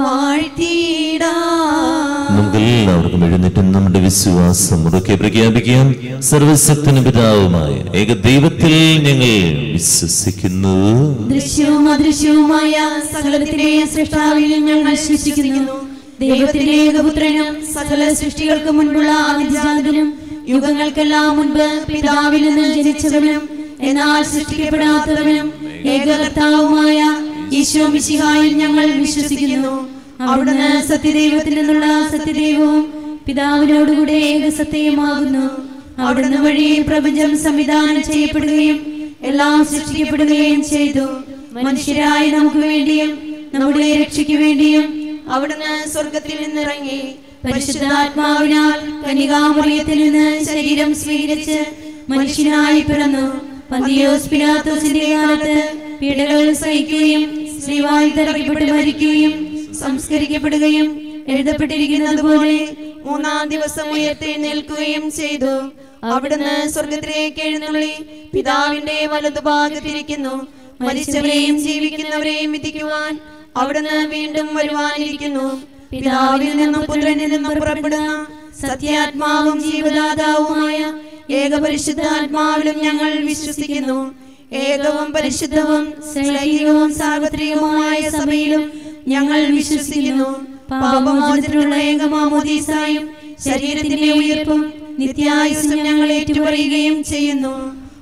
വാഴ്ത്തിടാ നമുക്കെല്ലാവർക്കും എഴുന്നേറ്റ് നമ്മുടെ വിശ്വാസം മുറുക്കെ പ്രഖ്യാപിക്കാം സർവശക്തനും പിതാവുമായ ഏക ദൈവത്തിൽ ഞങ്ങൾ വിശ്വസിക്കുന്നു ദൃശ്യവും അദൃശ്യവുമായ സകലത്തിന്റെ സൃഷ്ടാവിൽ ഞങ്ങൾ വിശ്വസിക്കുന്നു ദൈവത്തിന്റെ ഏകപുത്രനും സകല സൃഷ്ടികൾക്ക് മുൻപുള്ള ആദിജാതനും യുഗങ്ങൾക്കെല്ലാം മുൻപ് പിതാവിൽ നിന്ന് ജനിച്ചവനും എന്നാൽ സൃഷ്ടിക്കപ്പെടാത്തവനും ഏകകർത്താവുമായ ഈശോ മിശിഹായിൽ ഞങ്ങൾ വിശ്വസിക്കുന്നു അവിടുന്ന് സത്യദൈവത്തിൽ നിന്നുള്ള സത്യദൈവവും പിതാവിനോടുകൂടെ ഏകസത്യമാകുന്നു അവിടുന്ന് വഴി പ്രപഞ്ചം സംവിധാനം ചെയ്യപ്പെടുകയും എല്ലാം സൃഷ്ടിക്കപ്പെടുകയും ചെയ്തു മനുഷ്യരായ നമുക്ക് വേണ്ടിയും നമ്മുടെ രക്ഷയ്ക്ക് വേണ്ടിയും അവിടുന്ന് സ്വർഗത്തിൽ നിന്നിറങ്ങി പരിശുദ്ധാത്മാവിനാൽ കനികാമറിയത്തിൽ നിന്ന് ശരീരം സ്വീകരിച്ച് മനുഷ്യനായി പിറന്നു പന്തിയോസ് പിലാത്തോസിന്റെ കാലത്ത് പീഡകൾ സഹിക്കുകയും ശ്രീവായി തറയ്ക്കപ്പെട്ട് മരിക്കുകയും സംസ്കരിക്കപ്പെടുകയും എഴുതപ്പെട്ടിരിക്കുന്നത് പോലെ മൂന്നാം ദിവസം ഉയർത്തെഴുന്നേൽക്കുകയും ചെയ്തു അവിടുന്ന് സ്വർഗത്തിലേക്ക് എഴുന്നള്ളി പിതാവിന്റെ വലതുഭാഗത്തിരിക്കുന്നു മരിച്ചവരെയും ജീവിക്കുന്നവരെയും വിധിക്കുവാൻ അവിടുന്ന് വീണ്ടും വരുവാനിരിക്കുന്നു പിതാവിൽ നിന്നും പുത്രനിൽ നിന്നും പുറപ്പെടുന്ന സത്യാത്മാവും ജീവദാതാവുമായ ഏകപരിശുദ്ധാത്മാവിലും ഞങ്ങൾ വിശ്വസിക്കുന്നു ഏകവും പരിശുദ്ധവും ശ്ലൈഹികവും സാർവത്രികവുമായ സഭയിലും ഞങ്ങൾ വിശ്വസിക്കുന്നു പാപമോചനത്തിനുള്ള ഏകമാമോദീസായും ശരീരത്തിന്റെ ഉയർപ്പും നിത്യായുസും ഞങ്ങൾ ഏറ്റുപറയുകയും ചെയ്യുന്നു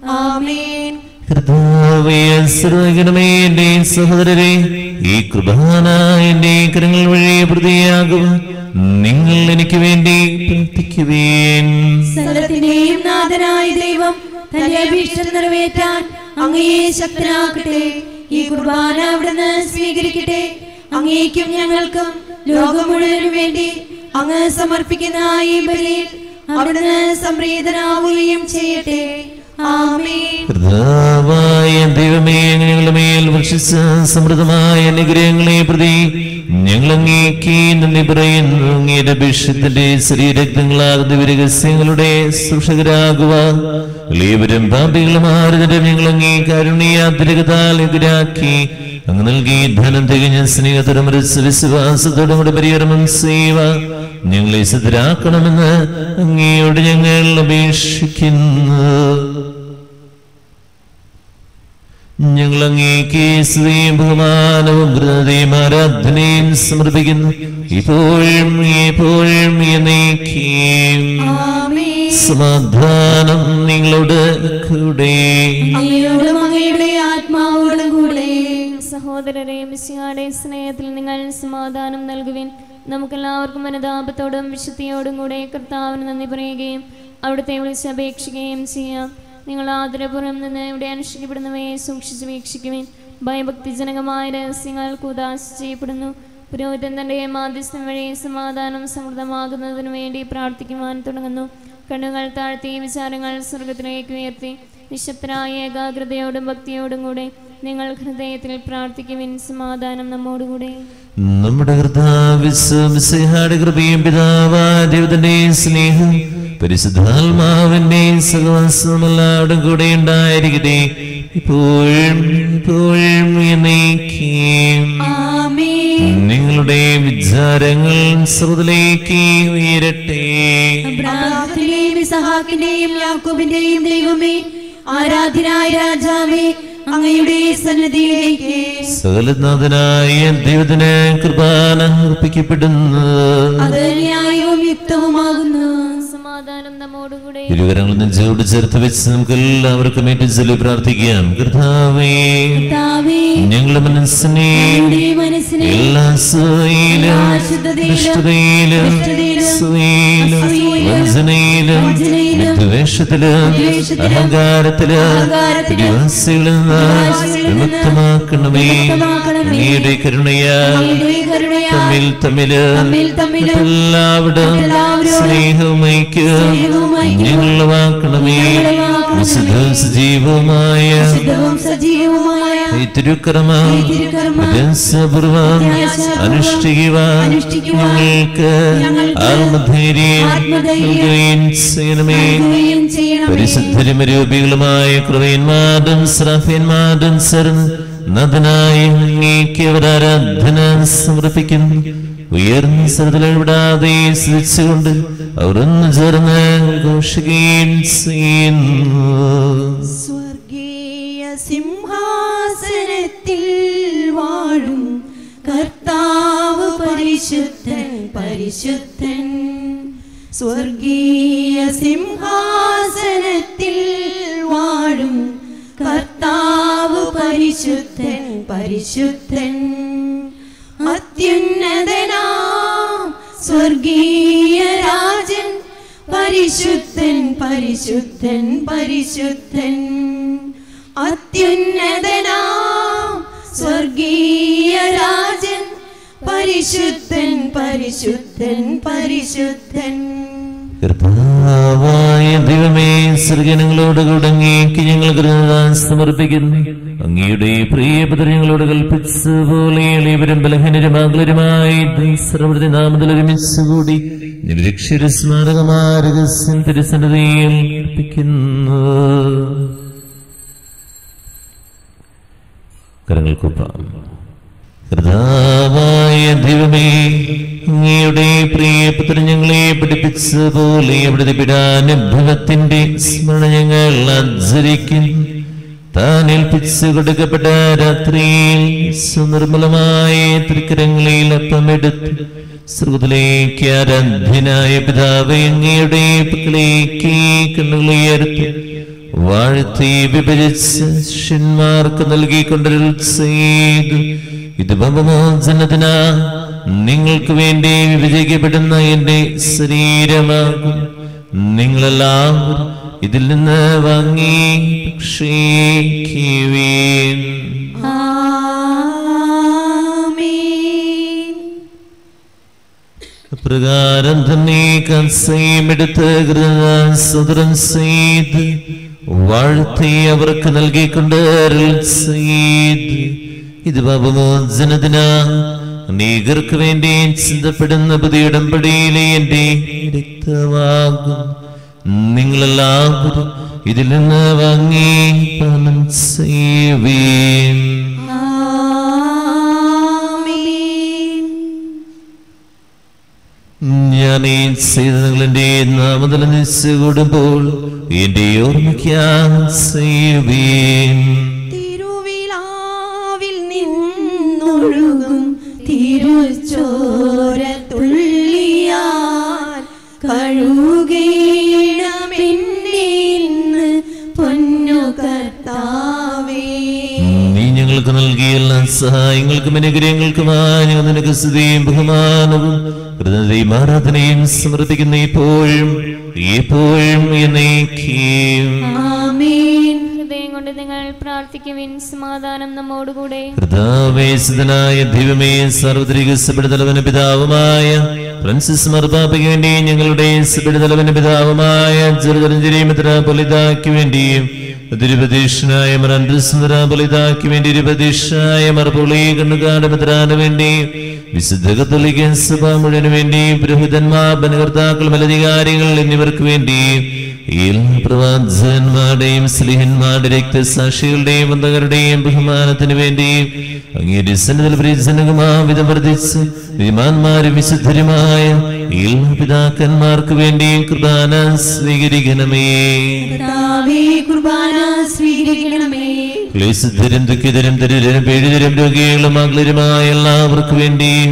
ആമേൻ കർത്താവേ സർവഗണമേ എന്റെ സഹോദരരെ ഈ കൃപാന എന്റെ കരങ്ങൾ വഴി പ്രതിയാകുക നിങ്ങൾ എനിക്ക് വേണ്ടി പ്രാർത്ഥിക്കുവേൻ സകലത്തിന്റെയും നാഥനായ ദൈവം തന്റെ അഭീഷ്ട നിറവേറ്റാൻ അങ്ങയെ ശക്തനാക്കട്ടെ ഈ കുർബാന അവിടുന്ന് സ്വീകരിക്കട്ടെ അങ്ങേക്കും ഞങ്ങൾക്കും ലോകം മുഴുവനും വേണ്ടി അങ്ങ് സമർപ്പിക്കുന്ന ഈ ബലിയിൽ അവിടുന്ന് സംപ്രീതനാവുകയും ചെയ്യട്ടെ ആമേൻ കർത്താവായ ദൈവമേ ഞങ്ങളുടെ മേൽ ഭക്ഷിച്ച സമൃദ്ധമായ അനുഗ്രഹങ്ങളെ പ്രതി ഞങ്ങൾ അങ്ങേക്ക് നന്ദി പറയുന്നു അങ്ങയുടെ അഭിഷത്തിന്റെ ശരീരക്തങ്ങളാകുന്ന രഹസ്യങ്ങളുടെ സൂക്ഷകരാകുക എല്ലാവരും പാപികളുമാരുടെ ഞങ്ങൾ അങ്ങേ കാരുണ്യാതിരകതാൽ എതിരാക്കി അങ്ങ് നൽകി ധനം തികഞ്ഞ സ്നേഹത്തോടെ മരിച്ച വിശ്വാസത്തോടും കൂടെ പരികർമ്മം ചെയ്യുക ഞങ്ങളെ സിദ്ധരാക്കണമെന്ന് അങ്ങയോട് ഞങ്ങൾ അപേക്ഷിക്കുന്നു ഞങ്ങൾ അങ്ങേക്ക് സ്ത്രീയും ബഹുമാനവും കൃതയും ആരാധനയും സമർപ്പിക്കുന്നു ഇപ്പോഴും എപ്പോഴും എന്നേക്കും ആമേൻ സമാധാനം നിങ്ങളോട് കൂടെ അങ്ങയോടും അങ്ങയുടെ ആത്മാവോടും കൂടെ സഹോദരരെ മിശിഹാടെ സ്നേഹത്തിൽ നിങ്ങൾ സമാധാനം നൽകുവിൻ നമുക്കെല്ലാവർക്കും അനുതാപത്തോടും വിശുദ്ധിയോടും കൂടെ കർത്താവിന് നന്ദി പറയുകയും അവിടുത്തെ വിളിച്ച് അപേക്ഷിക്കുകയും ചെയ്യാം നിങ്ങൾ ആദരപൂർവ്വം നിന്ന് ഇവിടെ അനുഷ്ഠിക്കപ്പെടുന്നവയെ സൂക്ഷിച്ച് വീക്ഷിക്കുവിൻ ഭയഭക്തിജനകമായ രഹസ്യങ്ങൾ കുദാശ ചെയ്യപ്പെടുന്നു പുരോഹിതൻ തൻ്റെ മാധ്യസ്ഥം വഴി സമാധാനം സമൃദ്ധമാകുന്നതിനു വേണ്ടി പ്രാർത്ഥിക്കുവാൻ തുടങ്ങുന്നു കണ്ണുകൾ താഴ്ത്തി വിചാരങ്ങൾ സ്വർഗത്തിലേക്ക് ഉയർത്തി നിശബ്ദരായ ഏകാഗ്രതയോടും ഭക്തിയോടും കൂടെ നിങ്ങൾ ഹൃദയത്തിൽ പ്രാർത്ഥിക്കുവിൻ സമാധാനം നമ്മോടുകൂടെ നമ്മുടെ കർത്താവിശ്വസിഹാട് കൃപയും പിതാവാ ദൈവത്തിന്റെ സ്നേഹം പരിശുദ്ധാത്മാവിന്റെ സഹവാസം എല്ലാവരും കൂടെ ഉണ്ടായിരിക്കട്ടെ ഇപ്പോഴും ഇപ്പോഴും എന്നേക്കും ആമേൻ നിങ്ങളുടെ വിചാരങ്ങൾ ശ്രുതിലേക്ക് ഉയരട്ടെ അബ്രാഹത്തിന്റെയും ഇസഹാക്കിന്റെയും യാക്കോബിന്റെയും ദൈവമേ ആരാധനായ രാജാവേ അങ്ങയുടെ സന്നിധിയിലേക്ക് സകലനാഥനായ ദൈവത്തിന് കൃപാന അർപ്പിക്കപ്പെടുന്നു അത് ന്യായവും യുക്തവുമാകുന്നു സമാധാനം നമ്മോടുകൂടെ ഇരുവരങ്ങൾ നെഞ്ചോട് ചേർത്ത് വെച്ച് നമുക്ക് എല്ലാവർക്കും ഏറ്റവും ചൊല്ലി പ്രാർത്ഥിക്കാം കർത്താവേ കർത്താവേ, ഞങ്ങളുടെ മനസ്സിനെ ഞങ്ങളുടെ മനസ്സിനെ എല്ലാ അസൂയയിലും, അശുദ്ധതയിലും, ദുഷ്ടതയിലും, ദുഷ്ടതയിലും, അസൂയയിലും, അസൂയയിലും, വഞ്ചനയിലും, വഞ്ചനയിലും, വിദ്വേഷത്തിലും, വിദ്വേഷത്തിലും, അഹങ്കാരത്തിലും, അഹങ്കാരത്തിലും, വിശ്വാസികളിൽ നിന്ന് വിശ്വാസികളിൽ നിന്ന് വിമുക്തമാക്കണമേ വിമുക്തമാക്കണമേ. അങ്ങയുടെ കരുണയാൽ അങ്ങയുടെ കരുണയാൽ തമ്മിൽ തമ്മില് തമ്മിൽ തമ്മില് എല്ലാവരും എല്ലാവരോടും സ്നേഹവും ഐക്യവും സ്നേഹവും ഐക്യവും ഞങ്ങളുമാക്കണമേ ഞങ്ങളുമാക്കണമേ. വിശുദ്ധവും സജീവവുമായ ശുദ്ധവും സജീവവുമായ ഈ തിരുക്കർമ്മ ഈ തിരുക്കർമ്മ രഹസ്യപൂർവം രഹസ്യപൂർവം അനുഷ്ഠിക്കുവാൻ അനുഷ്ഠിക്കുവാൻ ഞങ്ങൾക്ക് ഞങ്ങൾക്ക് ആത്മധൈര്യം ആത്മധൈര്യം നൽകുകയും ചെയ്യണമേ നൽകുകയും ചെയ്യണമേ. പരിശുദ്ധരും രൂപികളുമായ കൃപയന്മാരും ശ്രഫ്യന്മാരും ചേർന്ന് നദനായി അങ്ങേക്ക് ആരാധന സമർപ്പിക്കുന്നു ഉയർന്ന സ്ഥലത്തിൽ വിടാതെ സ്തുതിച്ചുകൊണ്ട് അവർ ഒന്ന് ചേർന്ന് ഘോഷിക്കുകയും ചെയ്യുന്നു സ്വർഗീയ സിംഹാസനത്തിൽ വാഴും കർത്താവ് പരിശുദ്ധൻ പരിശുദ്ധൻ സ്വർഗീയ സിംഹാസനത്തിൽ വാഴും കർത്താവ് പരിശുദ്ധൻ പരിശുദ്ധൻ അത്യുന്നതനാം സ്വർഗീയ രാജൻ പരിശുദ്ധൻ പരിശുദ്ധൻ പരിശുദ്ധൻ അത്യുന്നതനാം സ്വർഗീയ രാജൻ പരിശുദ്ധൻ പരിശുദ്ധൻ പരിശുദ്ധൻ കർത്താവായ ദൈവമേ സൃജനങ്ങളോട് കുടങ്ങിക്ക് ഞങ്ങൾ കൃതദാനം സമർപ്പിക്കുന്നു അങ്ങയുടെ പ്രിയപുത്ര ഞങ്ങളോട് കൽപ്പിച്ച പോലെ എളിയവരും ബലഹീനരും ആകുലരുമായി സർവൃതി നാമത്തിൽ ഒരുമിച്ച് കൂടി നിരക്ഷര സ്മാരകമായ രഹസ്യം തിരുസന്നതയിൽ അർപ്പിക്കുന്നു കരങ്ങൾ കൂപ്പാം കർത്താവായ ദൈവമേ അങ്ങയുടെ പ്രിയപുത്രൻ ഞങ്ങളെ പഠിപ്പിച്ച പോലെ അവിടുത്തെ പിടാനുഭവത്തിന്റെ സ്മരണ ഞങ്ങൾ ആചരിക്കുന്നു താൻ ഏൽപ്പിച്ചു കൊടുക്കപ്പെട്ട രാത്രിയിൽ സുനിർമ്മലമായ തൃക്കരങ്ങളിൽ അപ്പമെടുത്ത് ശ്രുതിലേക്ക് ആരാധ്യനായ പിതാവ് അങ്ങയുടെ പക്കലേക്ക് കണ്ണുകളുയർത്തി വാഴ്ത്തി വിഭജിച്ച് ശിഷ്യന്മാർക്ക് നൽകിക്കൊണ്ടൊരു ചെയ്തു ഇത് ഭവമോചനത്തിന നിങ്ങൾക്ക് വേണ്ടി വിഭജിക്കപ്പെടുന്ന എന്റെ ശരീരമാകും നിങ്ങളെല്ലാവരും ഇതിൽ നിന്ന് വാങ്ങി ഭക്ഷിക്കുവീൻ ആമേൻ പ്രകാരം തന്നെ കസയുമെടുത്ത് സുതരം ചെയ്ത് വാഴ്ത്തി അവർക്ക് നൽകിക്കൊണ്ട് അരുൾ ചെയ്ത് ഇത് പാപമോചനത്തിന അനേകർക്ക് വേണ്ടി ചിന്തപ്പെടുന്ന പുതിയ ഉടമ്പടിയിലെ എന്റെ രക്തമാകും നിങ്ങളെല്ലാവരും ഇതിൽ നിന്ന് വാങ്ങി പാനം ചെയ്യുവീൻ ആമേൻ ഞാൻ ഈ ചെയ്തങ്ങൾ എന്റെ നാമത്തിൽ നിശ്ചയ കൂടുമ്പോൾ എന്റെ ഓർമ്മയ്ക്കാൻ ചെയ്യുവീൻ തിരുവിലാവിൽ നിന്നൊഴുകും തിരുച്ചോര തുള്ളിയാൽ കഴുകേണമെന്നിന്ന് പൊന്നു കർത്താവേ നീ ഞങ്ങൾക്ക് നൽകിയ എല്ലാ സഹായങ്ങൾക്കും അനുഗ്രഹങ്ങൾക്കുമായി ഞങ്ങൾ നിനക്ക് സ്തുതിയും ബഹുമാനവും കൃതജ്ഞതയും ആരാധനയും സമർപ്പിക്കുന്ന ഇപ്പോഴും എപ്പോഴും എന്നേക്കും ആമേൻ ഹൃദയം കൊണ്ട് നിങ്ങൾ പ്രാർത്ഥിക്കുവിൻ സമാധാനം നമ്മോടുകൂടെ കർത്താവേശിതനായ ദൈവമേ സാർവത്രിക സഭയുടെ പിതാവുമായ ഫ്രാൻസിസ് മർപ്പാപ്പയ്ക്ക് വേണ്ടി ഞങ്ങളുടെ സഭയുടെ പിതാവുമായ ചെറുതരഞ്ചരി മെത്രാപൊലിതാക്ക് വേണ്ടിയും തിരുപതീഷനായ മറാൻഡ്രിസ്മരാപൊലിതാക്ക് വേണ്ടി ഇരുപതീഷായ മർപ്പൊളി കണ്ണുകാട് മെത്രാന് വേണ്ടി വിശുദ്ധ കത്തോലിക്കൻ സഭ മുഴുവന് വേണ്ടി പുരോഹിതന്മാർ ഭരണകർത്താക്കൾ മലധികാരികൾ എന്നിവർക്ക് വേണ്ടി എല്ലാ പ്രവാചകന്മാരുടെയും സ്ലിഹന്മാരുടെ രക്തസാക്ഷികളുടെയും ബന്ധകരുടെയും ബഹുമാനത്തിന് വേണ്ടി അങ്ങേരി സന്നദ്ധ പ്രിയജനകമാവിധം വർദ്ധിച്ച് വിമാന്മാരും വിശുദ്ധരുമായ എല്ലാ പിതാക്കന്മാർക്ക് വേണ്ടി കുർബാന സ്വീകരിക്കണമേ കർത്താവേ കുർബാന സ്വീകരിക്കണമേ ക്ലേശിതരും ദുഃഖിതരും ദരിദ്രരും പീഡിതരും രോഗികളും അഗ്ലരുമായ എല്ലാവർക്കും വേണ്ടി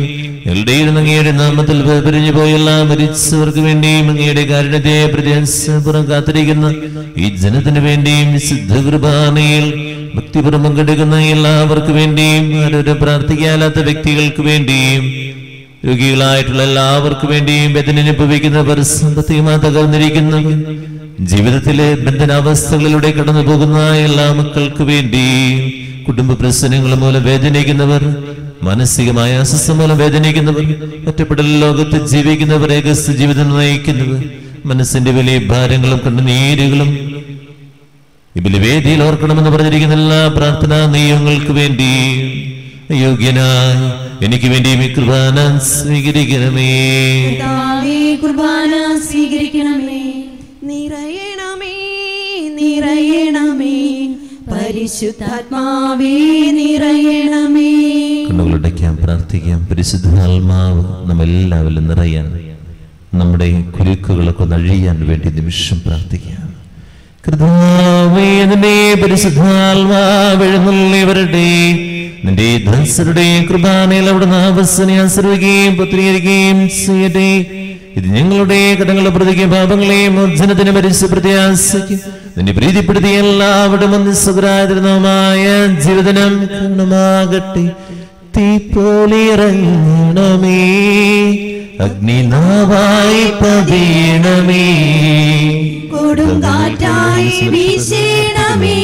എൽഡയിൽ അങ്ങയുടെ നാമത്തിൽ പിരിഞ്ഞു പോയുള്ള മരിച്ചവർക്ക് വേണ്ടിയും അങ്ങയുടെ കാരുണ്യത്തെ പ്രത്യാസപുറം കാത്തിരിക്കുന്ന ഈ ജനത്തിന് വേണ്ടിയും വിശുദ്ധ കുർബാനയിൽ ഭക്തിപുറം പങ്കെടുക്കുന്ന എല്ലാവർക്കു വേണ്ടിയും ആരോരും പ്രാർത്ഥിക്കാത്ത വ്യക്തികൾക്ക് വേണ്ടിയും രോഗികളായിട്ടുള്ള എല്ലാവർക്കു വേണ്ടിയും വേദന അനുഭവിക്കുന്നവർ സാമ്പത്തികമായി തകർന്നിരിക്കുന്നവർ ജീവിതത്തിലെ ബന്ധനാവസ്ഥകളിലൂടെ കടന്നു പോകുന്ന എല്ലാ മക്കൾക്ക് വേണ്ടി കുടുംബ പ്രശ്നങ്ങൾ മൂലം വേദനിക്കുന്നവർ മാനസികമായ അസ്വസ്ഥ മൂലം വേദനിക്കുന്നവർ ഒറ്റപ്പെടൽ ലോകത്ത് ജീവിക്കുന്നവർ ഏകസ്ഥ ജീവിതം നയിക്കുന്നവർ മനസ്സിന്റെ വലിയ ഭാരങ്ങളും കണ്ണുനീരുകളും ഇതിൽ വേദിയിൽ ഓർക്കണമെന്ന് പറഞ്ഞിരിക്കുന്ന എല്ലാ പ്രാർത്ഥനാ നിയമങ്ങൾക്ക് വേണ്ടി യോഗ്യനായി എനിക്ക് വേണ്ടി ഈ കുർബാന സ്വീകരിക്കണമേ കർത്താവേ, കുർബാന സ്വീകരിക്കണമേ നിറയണമേ നിറയണമേ പരിശുദ്ധാത്മാവേ നിറയണമേ കണ്ണുകളടയ്ക്കാം പ്രാർത്ഥിക്കാം പരിശുദ്ധാത്മാവ് നമ്മെല്ലാവരിലും നിറയാൻ നമ്മുടെ കുരുക്കുകളൊക്കെ ഒന്ന് അഴിയാൻ വേണ്ടി നിമിഷം പ്രാർത്ഥിക്കാം കർത്താവേ, നിന്റെ പരിശുദ്ധാത്മാവ് എഴുന്നള്ളി വരട്ടെ നിന്റെ ദാസരുടെ കൃപാനയിൽ അവിടുന്ന് ആവസനെ ആശ്രയിക്കുകയും പത്രീകരിക്കുകയും ചെയ്യട്ടെ ഇത് ഞങ്ങളുടെ കടങ്ങളുടെ പ്രതിക്കും പാപങ്ങളെയും മോചനത്തിന് പരിശു പ്രത്യാശയ്ക്കും നിന്നെ പ്രീതിപ്പെടുത്തിയ എല്ലാവരുടെ മന്ദിസുഖരാതിരുന്നതുമായ ജീവിതനം കാണുമാകട്ടെ തീ പോലിറങ്ങണമേ അഗ്നിനാവായി പതിയണമേ കൊടുങ്കാറ്റായി വീശണമേ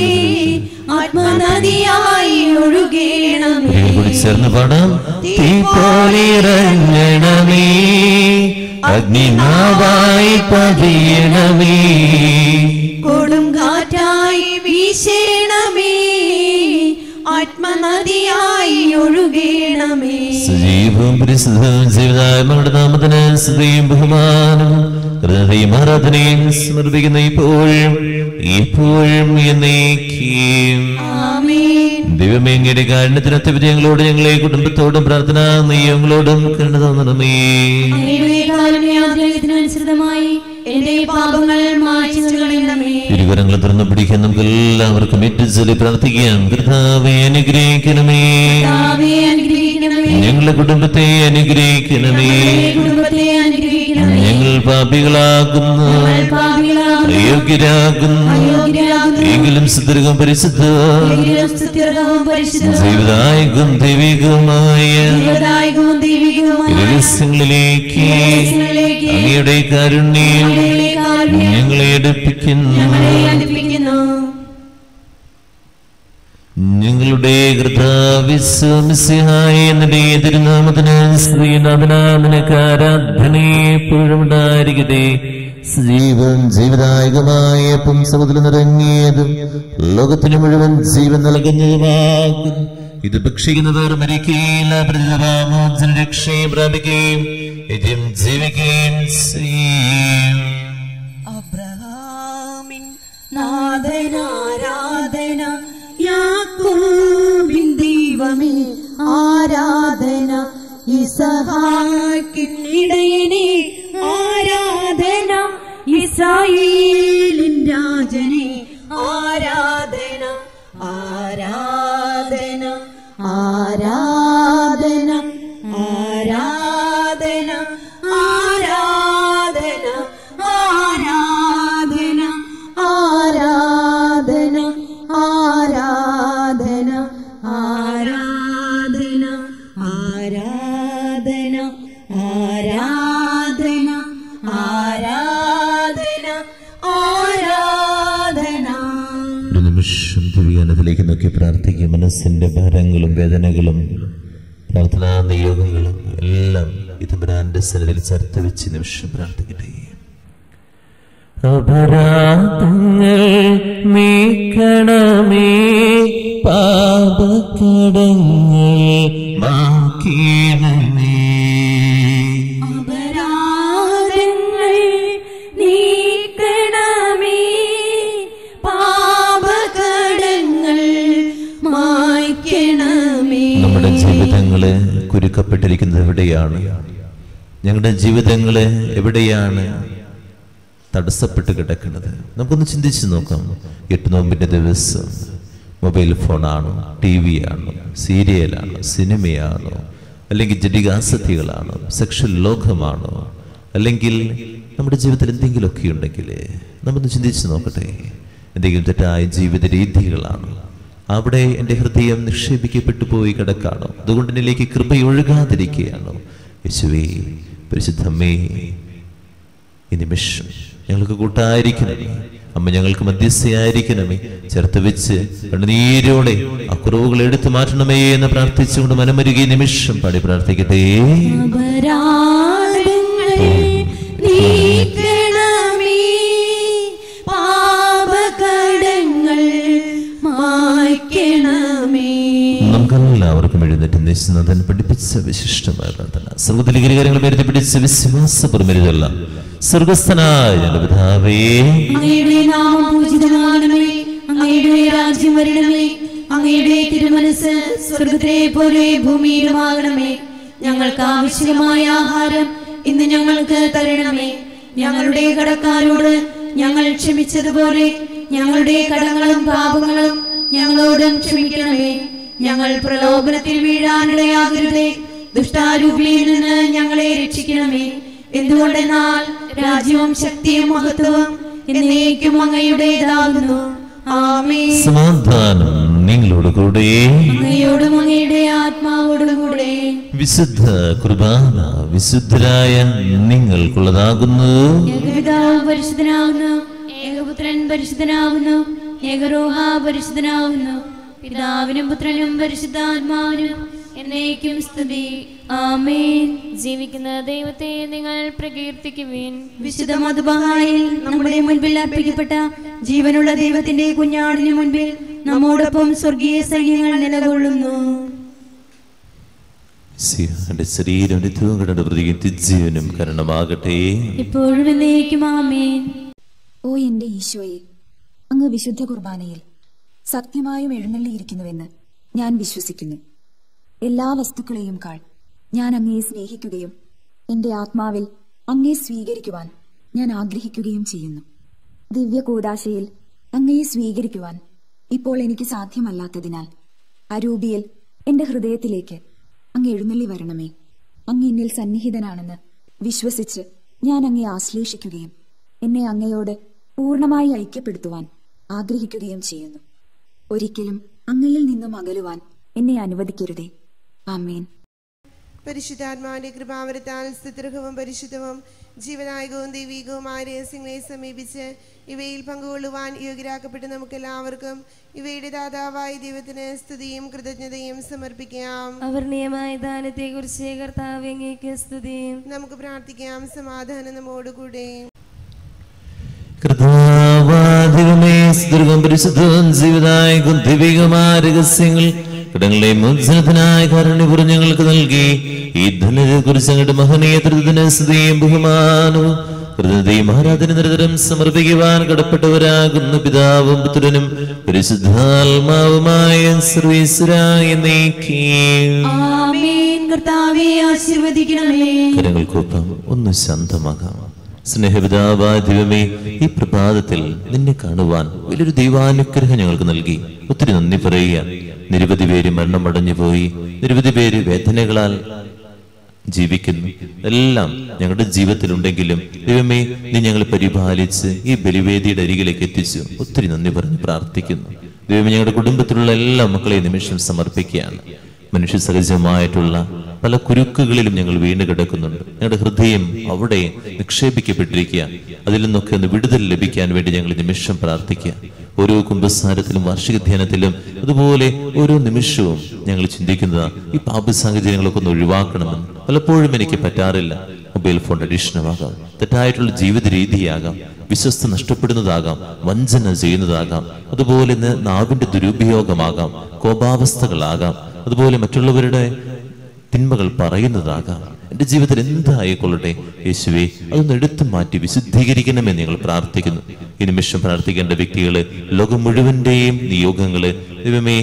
ആത്മനദിയായി ഒഴുകണമേ കൂടി ചേർന്ന് പാടാം തീ പോലിറങ്ങണമേ അഗ്നിനാവായി പതിയണമേ കൊടുങ്കാറ്റായി വീശണമേ ആത്മനദിയായി ഒഴുകണമേ സജീവവും പരിശുദ്ധവും ജീവിതാത്മയുടെ നാമത്തിന് സ്തുതിയും ബഹുമാനവും ഹൃദയം ആരാധനയും സമർപ്പിക്കുന്ന ഇപ്പോഴും ഇപ്പോഴും എന്നേക്കും ആമേൻ ദൈവമേ അങ്ങയുടെ കാരണത്തിനൊത്ത വിജയങ്ങളോട് ഞങ്ങളെ കുടുംബത്തോടും പ്രാർത്ഥന നെയ്യങ്ങളോടും കരുണ തോന്നണമേ അങ്ങയുടെ കാരുണ്യാഗ്രഹത്തിനനുസൃതമായി എന്റെ പാപങ്ങൾ മായ്ച്ചു കളയണമേ ഇരുകരങ്ങൾ തുറന്നു പിടിക്കാൻ നമുക്ക് എല്ലാവർക്കും ഏറ്റുചൊല്ലി പ്രാർത്ഥിക്കാം കർത്താവെ അനുഗ്രഹിക്കണമേ കർത്താവേ, അനുഗ്രഹിക്കണമേ ഞങ്ങളുടെ കുടുംബത്തെ അനുഗ്രഹിക്കണമേ ഞങ്ങളുടെ കുടുംബത്തെ അനുഗ്രഹിക്കണമേ ഞങ്ങൾ പാപികളാകുന്നു ഞങ്ങൾ പാപികളാകുന്നു അയോഗ്യരാകുന്നു അയോഗ്യരാകുന്നു എങ്കിലും സുദീർഘം പരിശുദ്ധ എങ്കിലും സ്തുത്യർഹവും പരിശുദ്ധവും ജീവിതായകം ദൈവികമായ ജീവദായകവും ദൈവികവുമായ രഹസ്യങ്ങളിലേക്ക് രഹസ്യങ്ങളിലേക്ക് അങ്ങയുടെ കാരുണ്യം അങ്ങയുടെ കാരുണ്യം ഞങ്ങളെ അടുപ്പിക്കുന്നു ഞങ്ങളെ അടുപ്പിക്കുന്നു ഞങ്ങളുടെ കൃതാവിശ്വമിസ്യായ നിന്റെ തിരുനാമത്തിന് ശ്രീനാഥനാഥനക്ക് ആരാധനയെ എപ്പോഴും ഉണ്ടായിരിക്കട്ടെ ജീവൻ ജീവദായകമായ പുംസകത്തിൽ നിറങ്ങിയതും ലോകത്തിന് മുഴുവൻ ജീവൻ നൽകുന്നതുമാകും ഇത് ഭക്ഷിക്കുന്നവർ മരിക്കുകയില്ല പ്രതിഭാമോചന രക്ഷയും പ്രാപിക്കുകയും നിത്യം ജീവിക്കുകയും ചെയ്യും അബ്രഹാമിൻ നാഥനാരാധന യാക്കോബിൻ ദൈവമേ ആരാധന ഇസഹാക്കിനിടയനെ ആരാധന ഇസ്രായേലിൻ രാജനെ ആരാധന ആരാധന ആരാധന ആരാധന ആരാധന ആരാധന ആരാധന ആരാധന ആരാധന ആരാധന ആരാധന ആരാധന ആരാധന ഒരു നിമിഷം ദിവ്യാനത്തിലേക്ക് നോക്കി പ്രാർത്ഥിക്കുക മനസ്സിന്റെ ഭാരങ്ങളും വേദനകളും പ്രാർത്ഥനാ നിയോഗങ്ങളും എല്ലാം ഇതുബരാന്റെ സന്നിധിയിൽ ചർച്ച വെച്ച് ഈ നിമിഷം പ്രാർത്ഥിക്കട്ടെ അപരാധങ്ങൾ നീക്കണമേ പാപക്കടങ്ങൾ മാക്കണമേ അപരാധങ്ങൾ നീക്കണമേ പാപകടങ്ങൾ മായ്ക്കണമേ നമ്മുടെ ജീവിതങ്ങള് കുരുക്കപ്പെട്ടിരിക്കുന്നത് എവിടെയാണ് ഞങ്ങളുടെ ജീവിതങ്ങള് എവിടെയാണ് തടസ്സപ്പെട്ട് കിടക്കുന്നത് നമുക്കൊന്ന് ചിന്തിച്ചു നോക്കാം എട്ട് നോമ്പിന്റെ ദിവസം മൊബൈൽ ഫോണാണോ ടി വി ആണോ സീരിയലാണോ സിനിമയാണോ അല്ലെങ്കിൽ ജഡികാസക്തികളാണോ സെക്ഷൽ ലോകമാണോ അല്ലെങ്കിൽ നമ്മുടെ ജീവിതത്തിൽ എന്തെങ്കിലുമൊക്കെ ഉണ്ടെങ്കിൽ നമ്മൊന്ന് ചിന്തിച്ച് നോക്കട്ടെ എന്തെങ്കിലും തെറ്റായ ജീവിത രീതികളാണോ അവിടെ എൻ്റെ ഹൃദയം നിക്ഷേപിക്കപ്പെട്ടു പോയി കിടക്കാണോ അതുകൊണ്ട് എന്നിലേക്ക് കൃപയൊഴുകാതിരിക്കുകയാണോ യേശുവേ പരിശുദ്ധമ്മേ ഈ നിമിഷം ഞങ്ങൾക്ക് കൂട്ടായിരിക്കണമേ അമ്മ ഞങ്ങൾക്ക് മധ്യസ്ഥയായിരിക്കണമേ ചേർത്ത് വെച്ച് കണ്ണുനീരോടെ ആ കുറവുകൾ എടുത്തു മാറ്റണമേ എന്ന് പ്രാർത്ഥിച്ചുകൊണ്ട് മനമരുകി നിമിഷം പാടി പ്രാർത്ഥിക്കട്ടെ അപരാധങ്ങൾ നീക്കണമേ പാപകടങ്ങൾ മായ്ക്കണമേ നമുക്കെല്ലാവർക്കും എഴുന്നേറ്റ് നിശ്ചനതൻ പഠിപ്പിച്ച വിശിഷ്ടമായ പ്രാർത്ഥന സർവ്വതലികരികാരങ്ങൾ വരുത്തി പിടിച്ച വിശ്വാസപുറമെഴുതല്ല സ്വർഗസ്ഥനായ ഞങ്ങളുടെ പിതാവേ അങ്ങയുടെ നാമം പൂജിതമാകണമേ അങ്ങയുടെ രാജ്യം വരണമേ അങ്ങയുടെ തിരുമനസ് സ്വർഗത്തിലെ പോലെ ഭൂമിയിലുമാകണമേ ഞങ്ങൾക്ക് ആവശ്യമായ ആഹാരം ഇന്ന് ഞങ്ങൾക്ക് തരണമേ ഞങ്ങളുടെ കടക്കാരോട് ഞങ്ങൾ ക്ഷമിച്ചതുപോലെ ഞങ്ങളുടെ കടങ്ങളും പാപങ്ങളും ഞങ്ങളോടും ക്ഷമിക്കണമേ ഞങ്ങൾ പ്രലോഭനത്തിൽ വീഴാനിടയാകരുതേ ദുഷ്ടാരൂപിയിൽ നിന്ന് ഞങ്ങളെ രക്ഷിക്കണമേ എന്തുകൊണ്ടെന്നാൽ രാജ്യവും ശക്തിയും മഹത്വവും എന്നേക്കും അങ്ങയുടേതാകുന്നു ആമേ സമാധാനം നിങ്ങളോട് കൂടെ അങ്ങയോടും അങ്ങയുടെ ആത്മാവോടും കൂടെ വിശുദ്ധ കുർബാന വിശുദ്ധരായ നിങ്ങൾക്കുള്ളതാകുന്നു ഏകപിതാവ് പരിശുദ്ധനാകുന്നു ഏകപുത്രൻ പരിശുദ്ധനാകുന്നു ഏകരോഹ പരിശുദ്ധനാകുന്നു പിതാവിനും പുത്രനും പരിശുദ്ധാത്മാവിനും എന്നേക്കും സ്തുതി ആമേൻ ജീവിക്കുന്ന ദൈവത്തെ നിങ്ങൾ പ്രകീർത്തിക്കുവിൻ വിശുദ്ധ മധുബഹായിൽ നമ്മുടെ മുൻപിൽ അർപ്പിക്കപ്പെട്ട ജീവനുള്ള ദൈവത്തിന്റെ കുഞ്ഞാടിന് മുൻപിൽ നമ്മോടൊപ്പം സ്വർഗീയ സൈന്യങ്ങൾ നിലകൊള്ളുന്നു എന്റെ ശരീരം നിത്യവും കിടന്ന പ്രതിയും തിജീവനും കരണമാകട്ടെ ഇപ്പോഴും എന്നേക്കും ആമേൻ ഓ എന്റെ ഈശോയെ അങ്ങ് വിശുദ്ധ കുർബാനയിൽ സത്യമായും എഴുന്നള്ളിയിരിക്കുന്നുവെന്ന് ഞാൻ വിശ്വസിക്കുന്നു എല്ലാ വസ്തുക്കളെയും കാൾ ഞാൻ അങ്ങയെ സ്നേഹിക്കുകയും എന്റെ ആത്മാവിൽ അങ്ങയെ സ്വീകരിക്കുവാൻ ഞാൻ ആഗ്രഹിക്കുകയും ചെയ്യുന്നു ദിവ്യ കൂദാശയിൽ അങ്ങയെ സ്വീകരിക്കുവാൻ ഇപ്പോൾ എനിക്ക് സാധ്യമല്ലാത്തതിനാൽ അരൂപിയിൽ എന്റെ ഹൃദയത്തിലേക്ക് അങ്ങ് എഴുന്നള്ളി വരണമേ അങ്ങ് എന്നിൽ സന്നിഹിതനാണെന്ന് വിശ്വസിച്ച് ഞാൻ അങ്ങയെ ആശ്ലേഷിക്കുകയും എന്നെ അങ്ങയോട് പൂർണ്ണമായി ഐക്യപ്പെടുത്തുവാൻ ആഗ്രഹിക്കുകയും ചെയ്യുന്നു ഒരിക്കലും അങ്ങയിൽ നിന്നും അകലുവാൻ എന്നെ അനുവദിക്കരുതേ ആമേൻ പരിശുദ്ധാത്മാവിന്റെ കൃപാവരത്താൽ സ്തുത്യർഹവും പരിശുദ്ധവും ജീവനായകവും ദൈവികവുമായ രഹസ്യങ്ങളെ സമീപിച്ച് ഇവയിൽ പങ്കുകൊള്ളുവാൻ യോഗ്യരാക്കപ്പെട്ട നമുക്കെല്ലാവർക്കും ഇവയുടെ ദാതാവായ ദൈവത്തിന് സ്തുതിയും കൃതജ്ഞതയും സമർപ്പിക്കാം അവർണീയമായ ദാനത്തെക്കുറിച്ച് കർത്താവ് അങ്ങേക്ക് സ്തുതി നമുക്ക് പ്രാർത്ഥിക്കാം സമാധാനം നമ്മോടുകൂടെ കർത്താവാധികമേ ദുർഗം പരിശുദ്ധവും ജീവിതായകും ദൈവികമായ രഹസ്യങ്ങൾ കടങ്ങളെ മോചനത്തിനായ കാരുണ്യപുറം ഞങ്ങൾക്ക് നൽകി ഈ ധനത്തെ കുറിച്ച് ഞങ്ങളുടെ മഹനീയ ത്രിദിന സ്തുതിയും ബഹുമാനവും കൃതയും ആരാധന നിരന്തരം സമർപ്പിക്കുവാൻ കടപ്പെട്ടവരാകുന്ന പിതാവും പുത്രനും പരിശുദ്ധാത്മാവുമായ സർവീശ്വരായ നീക്കീം ആമേൻ കർത്താവെ ആശീർവദിക്കണമേ കരങ്ങൾക്കൊപ്പം ഒന്ന് ശാന്തമാകാം സ്നേഹപിതാവായ ദൈവമേ ഈ പ്രഭാതത്തിൽ നിന്നെ കാണുവാൻ വലിയൊരു ദൈവാനുഗ്രഹം ഞങ്ങൾക്ക് നൽകി ഒത്തിരി നന്ദി പറയുക നിരവധി പേര് മരണമടഞ്ഞു പോയി നിരവധി പേര് വേദനകളാൽ ജീവിക്കുന്നു എല്ലാം ഞങ്ങളുടെ ജീവിതത്തിലുണ്ടെങ്കിലും ദൈവമേ നീ ഞങ്ങളെ പരിപാലിച്ച് ഈ ബലിവേദിയുടെ അരികിലേക്ക് എത്തിച്ചു ഒത്തിരി നന്ദി പറഞ്ഞ് പ്രാർത്ഥിക്കുന്നു ദൈവമേ ഞങ്ങളുടെ കുടുംബത്തിലുള്ള എല്ലാ മക്കളെ നിമിഷം സമർപ്പിക്കുകയാണ് മനുഷ്യ സഹജമായിട്ടുള്ള പല കുരുക്കുകളിലും ഞങ്ങൾ വീണ് കിടക്കുന്നുണ്ട് ഞങ്ങളുടെ ഹൃദയം അവിടെ നിക്ഷേപിക്കപ്പെട്ടിരിക്കുക അതിൽ നിന്നൊക്കെ ഒന്ന് വിടുതൽ ലഭിക്കാൻ വേണ്ടി ഞങ്ങൾ ഈ നിമിഷം പ്രാർത്ഥിക്കുക ഓരോ കുംഭസാരത്തിലും വാർഷിക ധ്യാനത്തിലും അതുപോലെ ഓരോ നിമിഷവും ഞങ്ങൾ ചിന്തിക്കുന്നത് ഈ പാപ സാഹചര്യങ്ങളൊക്കെ ഒന്ന് ഒഴിവാക്കണമെന്ന് പലപ്പോഴും എനിക്ക് പറ്റാറില്ല മൊബൈൽ ഫോൺ അഡീഷണമാകാം തെറ്റായിട്ടുള്ള ജീവിത രീതിയാകാം വിശ്വസ്ത നഷ്ടപ്പെടുന്നതാകാം വഞ്ചന ചെയ്യുന്നതാകാം അതുപോലെ ന- നാവിന്റെ ദുരുപയോഗമാകാം കോപാവസ്ഥകളാകാം അതുപോലെ മറ്റുള്ളവരുടെ തിന്മകൾ പറയുന്നതാകാം എൻ്റെ ജീവിതത്തിൽ എന്തായിക്കൊള്ളട്ടെ യേശുവെ അതൊന്ന് എടുത്തു മാറ്റി വിശുദ്ധീകരിക്കണമെന്ന് ഞങ്ങൾ പ്രാർത്ഥിക്കുന്നു ഈ നിമിഷം പ്രാർത്ഥിക്കേണ്ട വ്യക്തികള് ലോകം മുഴുവന്റെയും നിയോഗങ്ങള് ദൈവമേ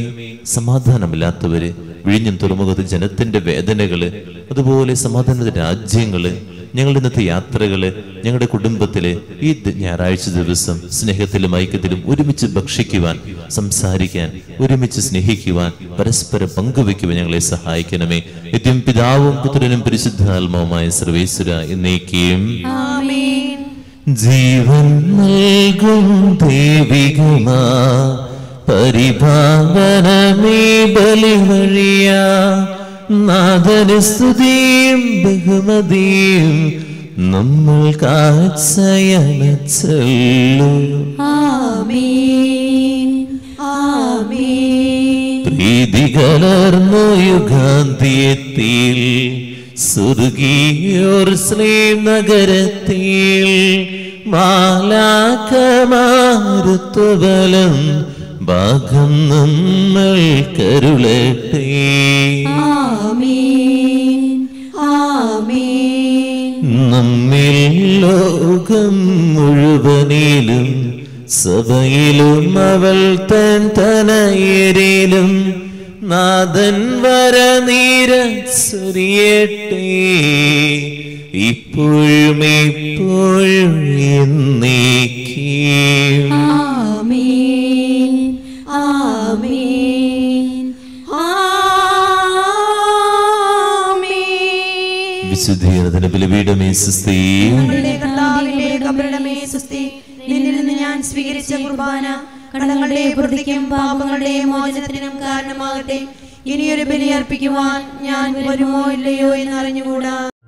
സമാധാനമില്ലാത്തവര് വിഴിഞ്ഞും തുറമുഖത്ത് ജനത്തിന്റെ വേദനകള് അതുപോലെ സമാധാന രാജ്യങ്ങള് ഞങ്ങളുടെ ഇന്നത്തെ യാത്രകള് ഞങ്ങളുടെ കുടുംബത്തില് ഈ ദ- ഞായറാഴ്ച ദിവസം സ്നേഹത്തിലും ഐക്യത്തിലും ഒരുമിച്ച് ഭക്ഷിക്കുവാൻ സംസാരിക്കാൻ ഒരുമിച്ച് സ്നേഹിക്കുവാൻ പരസ്പരം പങ്കുവെക്കുവാൻ ഞങ്ങളെ സഹായിക്കണമേ നിത്യം പിതാവും പുത്രനും പരിശുദ്ധാത്മാവുമായ സർവേശ്വര എന്നേക്കും ജീവൻ നൽകും ദേവികമാ പരിപാവനമേ ബലി വഴിയാ നാഥന് സ്തുതിയും ബഹുമതിയും നമ്മൾ കാച്ചയണച്ചല്ലോ ആമേൻ ആമേൻ പ്രീതി കലർന്നു യുഗാന്തിയെത്തിൽ സ്വർഗീയോർ ശ്രീം നഗരത്തിൽ മാലാക്കമാരുത്വബലം ഭാഗം നമ്മൾ കരുളട്ടെ ആമേൻ ആമേൻ നമ്മിൽ ലോകം മുഴുവനിലും സഭയിലും അവൾ തൻ തനയരിലും നാഥൻ വരനീര സുരിയട്ടെ ഇപ്പോഴും എപ്പോഴും എന്നേക്കും ആമേൻ ആമേൻ ആമേൻ വിശുദ്ധീകരണത്തിന് ബലിപീഠമേ സുസ്ഥീ ഞങ്ങളുടെ കർത്താവിന്റെ കബറിടമേ സുസ്തി നിന്നിൽ നിന്ന് ഞാൻ സ്വീകരിച്ച കുർബാന കടങ്ങളുടെ പ്രതിക്കും പാപങ്ങളുടെ മോചനത്തിനും കാരണമാകട്ടെ ഇനിയൊരു ബലി അർപ്പിക്കുവാൻ ഞാൻ വരുമോ ഇല്ലയോ എന്ന് അറിഞ്ഞുകൂടാ